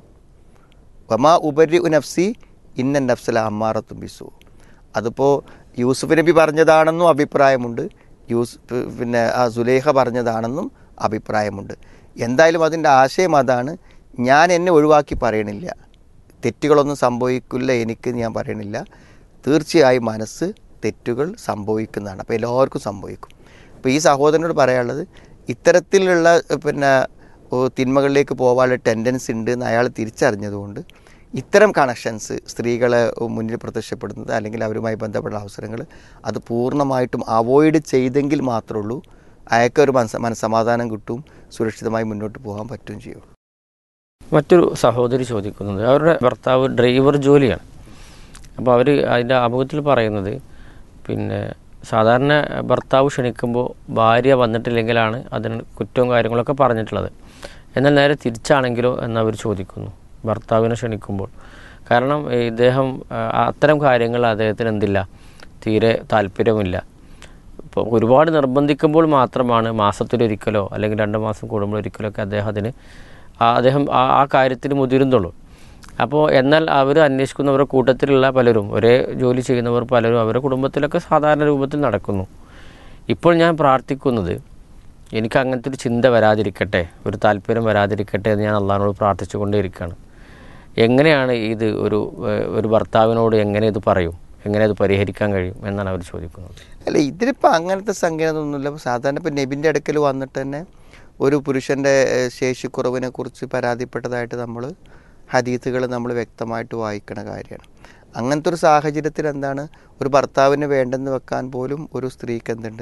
വമാ ഉപരി നഫ്സി ഇന്ന നഫ്സല അമ്മാറത്തും ബിസു അതിപ്പോൾ യൂസുഫ് നബി പറഞ്ഞതാണെന്നും അഭിപ്രായമുണ്ട് യൂസ് പിന്നെ ആ സുലേഖ പറഞ്ഞതാണെന്നും അഭിപ്രായമുണ്ട് എന്തായാലും അതിൻ്റെ ആശയം അതാണ് ഞാൻ എന്നെ ഒഴിവാക്കി പറയണില്ല തെറ്റുകളൊന്നും സംഭവിക്കില്ല എനിക്ക് ഞാൻ പറയണില്ല തീർച്ചയായും മനസ്സ് തെറ്റുകൾ സംഭവിക്കുന്നതാണ് അപ്പോൾ എല്ലാവർക്കും സംഭവിക്കും അപ്പോൾ ഈ സഹോദരനോട് പറയാനുള്ളത് ഇത്തരത്തിലുള്ള പിന്നെ ഓ, തിന്മകളിലേക്ക് പോകാനുള്ള ടെൻഡൻസി ഉണ്ട് എന്ന് അയാൾ തിരിച്ചറിഞ്ഞതുകൊണ്ട് ഇത്തരം കണക്ഷൻസ് സ്ത്രീകളെ മുന്നിൽ പ്രത്യക്ഷപ്പെടുന്നത് അല്ലെങ്കിൽ അവരുമായി ബന്ധപ്പെട്ട അവസരങ്ങൾ അത് പൂർണ്ണമായിട്ടും അവോയ്ഡ് ചെയ്തെങ്കിൽ മാത്രമേ ഉള്ളൂ അയാൾക്ക് ഒരു മനസ്സ മനസ്സമാധാനം കിട്ടും സുരക്ഷിതമായി മുന്നോട്ട് പോകാൻ പറ്റുകയും ചെയ്യുള്ളൂ മറ്റൊരു സഹോദരി ചോദിക്കുന്നത് അവരുടെ ഭർത്താവ് ഡ്രൈവർ ജോലിയാണ് അപ്പോൾ അവർ അതിൻ്റെ ആമുഖത്തിൽ പറയുന്നത് പിന്നെ സാധാരണ ഭർത്താവ് ക്ഷണിക്കുമ്പോൾ ഭാര്യ വന്നിട്ടില്ലെങ്കിലാണ് അതിന് കുറ്റവും കാര്യങ്ങളൊക്കെ പറഞ്ഞിട്ടുള്ളത് എന്നാൽ നേരെ തിരിച്ചാണെങ്കിലോ എന്നവർ ചോദിക്കുന്നു ഭർത്താവിനെ ക്ഷണിക്കുമ്പോൾ കാരണം ഈ ഇദ്ദേഹം ആ, അത്തരം കാര്യങ്ങൾ അദ്ദേഹത്തിന് എന്തില്ല തീരെ താല്പര്യമില്ല ഇപ്പോൾ ഒരുപാട് നിർബന്ധിക്കുമ്പോൾ മാത്രമാണ് മാസത്തിലൊരിക്കലോ അല്ലെങ്കിൽ രണ്ട് മാസം കൂടുമ്പോൾ ഒരിക്കലോ ഒക്കെ അദ്ദേഹം അതിന് ആ അദ്ദേഹം ആ ആ കാര്യത്തിന് മുതിരുന്നുള്ളൂ അപ്പോൾ എന്നാൽ അവർ അന്വേഷിക്കുന്നവരുടെ കൂട്ടത്തിലുള്ള പലരും ഒരേ ജോലി ചെയ്യുന്നവർ പലരും അവരുടെ കുടുംബത്തിലൊക്കെ സാധാരണ രൂപത്തിൽ നടക്കുന്നു ഇപ്പോൾ ഞാൻ പ്രാർത്ഥിക്കുന്നത് എനിക്ക് അങ്ങനത്തെ ഒരു ചിന്ത വരാതിരിക്കട്ടെ ഒരു താല്പര്യം വരാതിരിക്കട്ടെ എന്ന് ഞാൻ അള്ളാഹിനോട് പ്രാർത്ഥിച്ചുകൊണ്ടേയിരിക്കുകയാണ് എങ്ങനെയാണ് ഇത് ഒരു ഏഹ്, ഒരു ഭർത്താവിനോട് എങ്ങനെ ഇത് പറയും എങ്ങനെ ഇത് പരിഹരിക്കാൻ കഴിയും എന്നാണ് അവർ ചോദിക്കുന്നത് അല്ല ഇതിലിപ്പോൾ അങ്ങനത്തെ സംഖ്യതൊന്നുമില്ല ഇപ്പോൾ സാധാരണ ഇപ്പോൾ നെബിൻ്റെ അടുക്കൽ വന്നിട്ട് തന്നെ ഒരു പുരുഷൻ്റെ ഏഹ്, ശേഷിക്കുറവിനെ കുറിച്ച് പരാതിപ്പെട്ടതായിട്ട് നമ്മൾ ഹദീത്തുകൾ നമ്മൾ വ്യക്തമായിട്ട് വായിക്കണ കാര്യമാണ് അങ്ങനത്തെ ഒരു സാഹചര്യത്തിൽ എന്താണ് ഒരു ഭർത്താവിന് വേണ്ടെന്ന് വെക്കാൻ പോലും ഒരു സ്ത്രീക്ക് എന്തുണ്ട്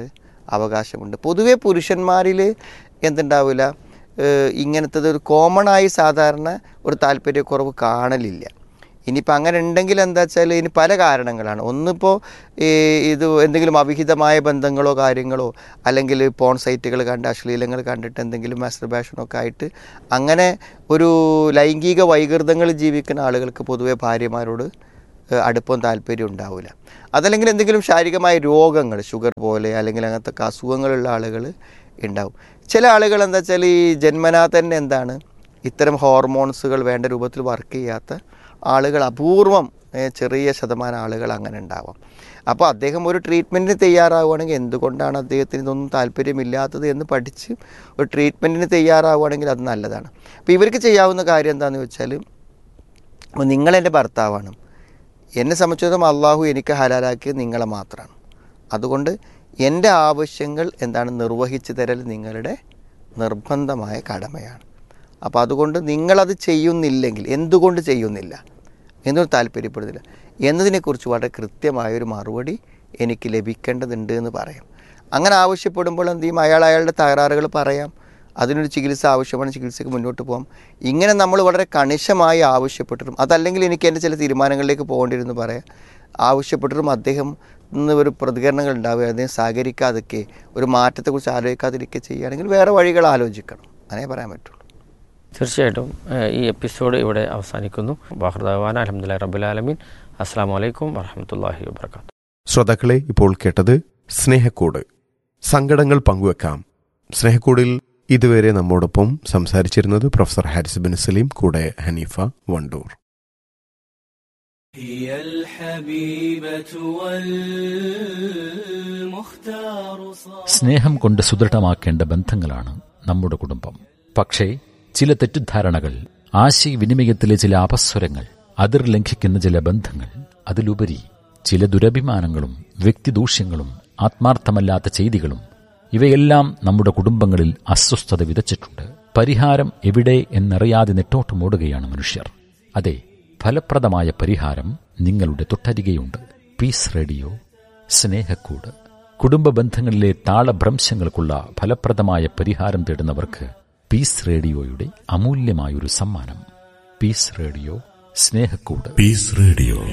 അവകാശമുണ്ട് പൊതുവെ പുരുഷന്മാരിൽ എന്തുണ്ടാവില്ല ഏഹ് ഇങ്ങനത്തെ ഒരു കോമൺ ആയി സാധാരണ ഒരു താല്പര്യക്കുറവ് കാണലില്ല ഇനിയിപ്പോൾ അങ്ങനെ ഉണ്ടെങ്കിൽ എന്താ വെച്ചാൽ ഇനി പല കാരണങ്ങളാണ് ഒന്നിപ്പോൾ ഈ ഇത് എന്തെങ്കിലും അവിഹിതമായ ബന്ധങ്ങളോ കാര്യങ്ങളോ അല്ലെങ്കിൽ പോൺ സൈറ്റുകൾ കണ്ട് അശ്ലീലങ്ങൾ കണ്ടിട്ട് എന്തെങ്കിലും മാസ്റ്റർബേഷനോ ഒക്കെ ആയിട്ട് അങ്ങനെ ഒരു ലൈംഗിക വൈകൃതങ്ങൾ ജീവിക്കുന്ന ആളുകൾക്ക് പൊതുവെ ഭാര്യമാരോട് ഏഹ് അടുപ്പം താല്പര്യം ഉണ്ടാവില്ല അതല്ലെങ്കിൽ എന്തെങ്കിലും ശാരീരികമായ രോഗങ്ങൾ ഷുഗർ പോലെ അല്ലെങ്കിൽ അങ്ങനത്തെ ഒക്കെ അസുഖങ്ങളുള്ള ആളുകൾ ഉണ്ടാവും ചില ആളുകൾ എന്താ വെച്ചാൽ ഈ ജന്മനാ തന്നെ എന്താണ് ഇത്തരം ഹോർമോൺസുകൾ വേണ്ട രൂപത്തിൽ വർക്ക് ചെയ്യാത്ത ആളുകൾ അപൂർവം ഏഹ് ചെറിയ ശതമാനം ആളുകൾ അങ്ങനെ ഉണ്ടാവാം അപ്പോൾ അദ്ദേഹം ഒരു ട്രീറ്റ്മെൻറ്റിന് തയ്യാറാവുകയാണെങ്കിൽ എന്തുകൊണ്ടാണ് അദ്ദേഹത്തിന് ഇതൊന്നും താല്പര്യമില്ലാത്തത് എന്ന് പഠിച്ച് ഒരു ട്രീറ്റ്മെൻറ്റിന് തയ്യാറാവുകയാണെങ്കിൽ അത് നല്ലതാണ് അപ്പോൾ ഇവർക്ക് ചെയ്യാവുന്ന കാര്യം എന്താണെന്ന് വെച്ചാൽ അപ്പോൾ നിങ്ങളെൻ്റെ ഭർത്താവാണ് എന്നെ സംബന്ധിച്ചിടത്തോളം അള്ളാഹു എനിക്ക് ഹലാലാക്കിയത് നിങ്ങളെ മാത്രമാണ് അതുകൊണ്ട് എൻ്റെ ആവശ്യങ്ങൾ എന്താണ് നിർവഹിച്ചു തരൽ നിങ്ങളുടെ നിർബന്ധമായ കടമയാണ് അപ്പോൾ അതുകൊണ്ട് നിങ്ങളത് ചെയ്യുന്നില്ലെങ്കിൽ എന്തുകൊണ്ട് ചെയ്യുന്നില്ല എന്നൊരു താല്പര്യപ്പെടുന്നില്ല എന്നതിനെക്കുറിച്ച് വളരെ കൃത്യമായൊരു മറുപടി എനിക്ക് ലഭിക്കേണ്ടതുണ്ട് എന്ന് പറയാം അങ്ങനെ ആവശ്യപ്പെടുമ്പോൾ എന്ത് ചെയ്യും അയാൾ അയാളുടെ തകരാറുകൾ പറയാം അതിനൊരു ചികിത്സ ആവശ്യമാണ് ചികിത്സയ്ക്ക് മുന്നോട്ട് പോകാം ഇങ്ങനെ നമ്മൾ വളരെ കണിശമായി ആവശ്യപ്പെട്ടിട്ടും അതല്ലെങ്കിൽ എനിക്ക് എൻ്റെ ചില തീരുമാനങ്ങളിലേക്ക് പോകേണ്ടിരുന്നു പറയാം ആവശ്യപ്പെട്ടിട്ടും അദ്ദേഹം നിന്ന് ഒരു പ്രതികരണങ്ങൾ ഉണ്ടാവുക അദ്ദേഹം സഹകരിക്കാതൊക്കെ ഒരു മാറ്റത്തെക്കുറിച്ച് ആലോചിക്കാതിരിക്കുക ചെയ്യുകയാണെങ്കിൽ വേറെ വഴികൾ ആലോചിക്കണം അങ്ങനെ പറയാൻ പറ്റുള്ളൂ തീർച്ചയായിട്ടും ഏഹ് ഈ എപ്പിസോഡ് ഇവിടെ അവസാനിക്കുന്നു വാഹൃദാൻ അലഹമുല്ലാ റബുലാലമീൻ അസ്സാം വലൈക്കും വറഹമത്തല്ലാഹി വാബർക്കാത്തു ശ്രോതാക്കളെ ഇപ്പോൾ കേട്ടത് സ്നേഹക്കൂട് സങ്കടങ്ങൾ പങ്കുവെക്കാം സ്നേഹക്കൂടിൽ ഇതുവരെ നമ്മോടൊപ്പം സംസാരിച്ചിരുന്നത് പ്രൊഫസർ ഹാരിസ് ബിൻ സലീം കൂടെ ഹനീഫ വണ്ടൂർ هي الحبيبة والمختار صار സ്നേഹം കൊണ്ട് സുദൃഢമാക്കേണ്ട ബന്ധങ്ങളാണ് നമ്മുടെ കുടുംബം പക്ഷേ ചില തെറ്റിദ്ധാരണകൾ ആശയവിനിമയത്തിലെ ചില അപസ്വരങ്ങൾ അതിർ ലംഘിക്കുന്ന ചില ബന്ധങ്ങൾ അതിലുപരി ചില ദുരഭിമാനങ്ങളും വ്യക്തിദൂഷ്യങ്ങളും ആത്മാർത്ഥമല്ലാത്ത ചെയ്തികളും ഇവയെല്ലാം നമ്മുടെ കുടുംബങ്ങളിൽ അസ്വസ്ഥത വിതച്ചിട്ടുണ്ട് പരിഹാരം എവിടെ എന്നറിയാതെ നെട്ടോട്ടമോടുകയാണ് മനുഷ്യർ അതെ ഫലപ്രദമായ പരിഹാരം നിങ്ങളുടെ തൊട്ടരികെയുണ്ട് പീസ് റേഡിയോ സ്നേഹക്കൂട് കുടുംബ ബന്ധങ്ങളിലെ താളഭ്രംശങ്ങൾക്കുള്ള ഫലപ്രദമായ പരിഹാരം തേടുന്നവർക്ക് പീസ് റേഡിയോയുടെ അമൂല്യമായൊരു സമ്മാനം പീസ് റേഡിയോ സ്നേഹക്കൂട് Peace Radio.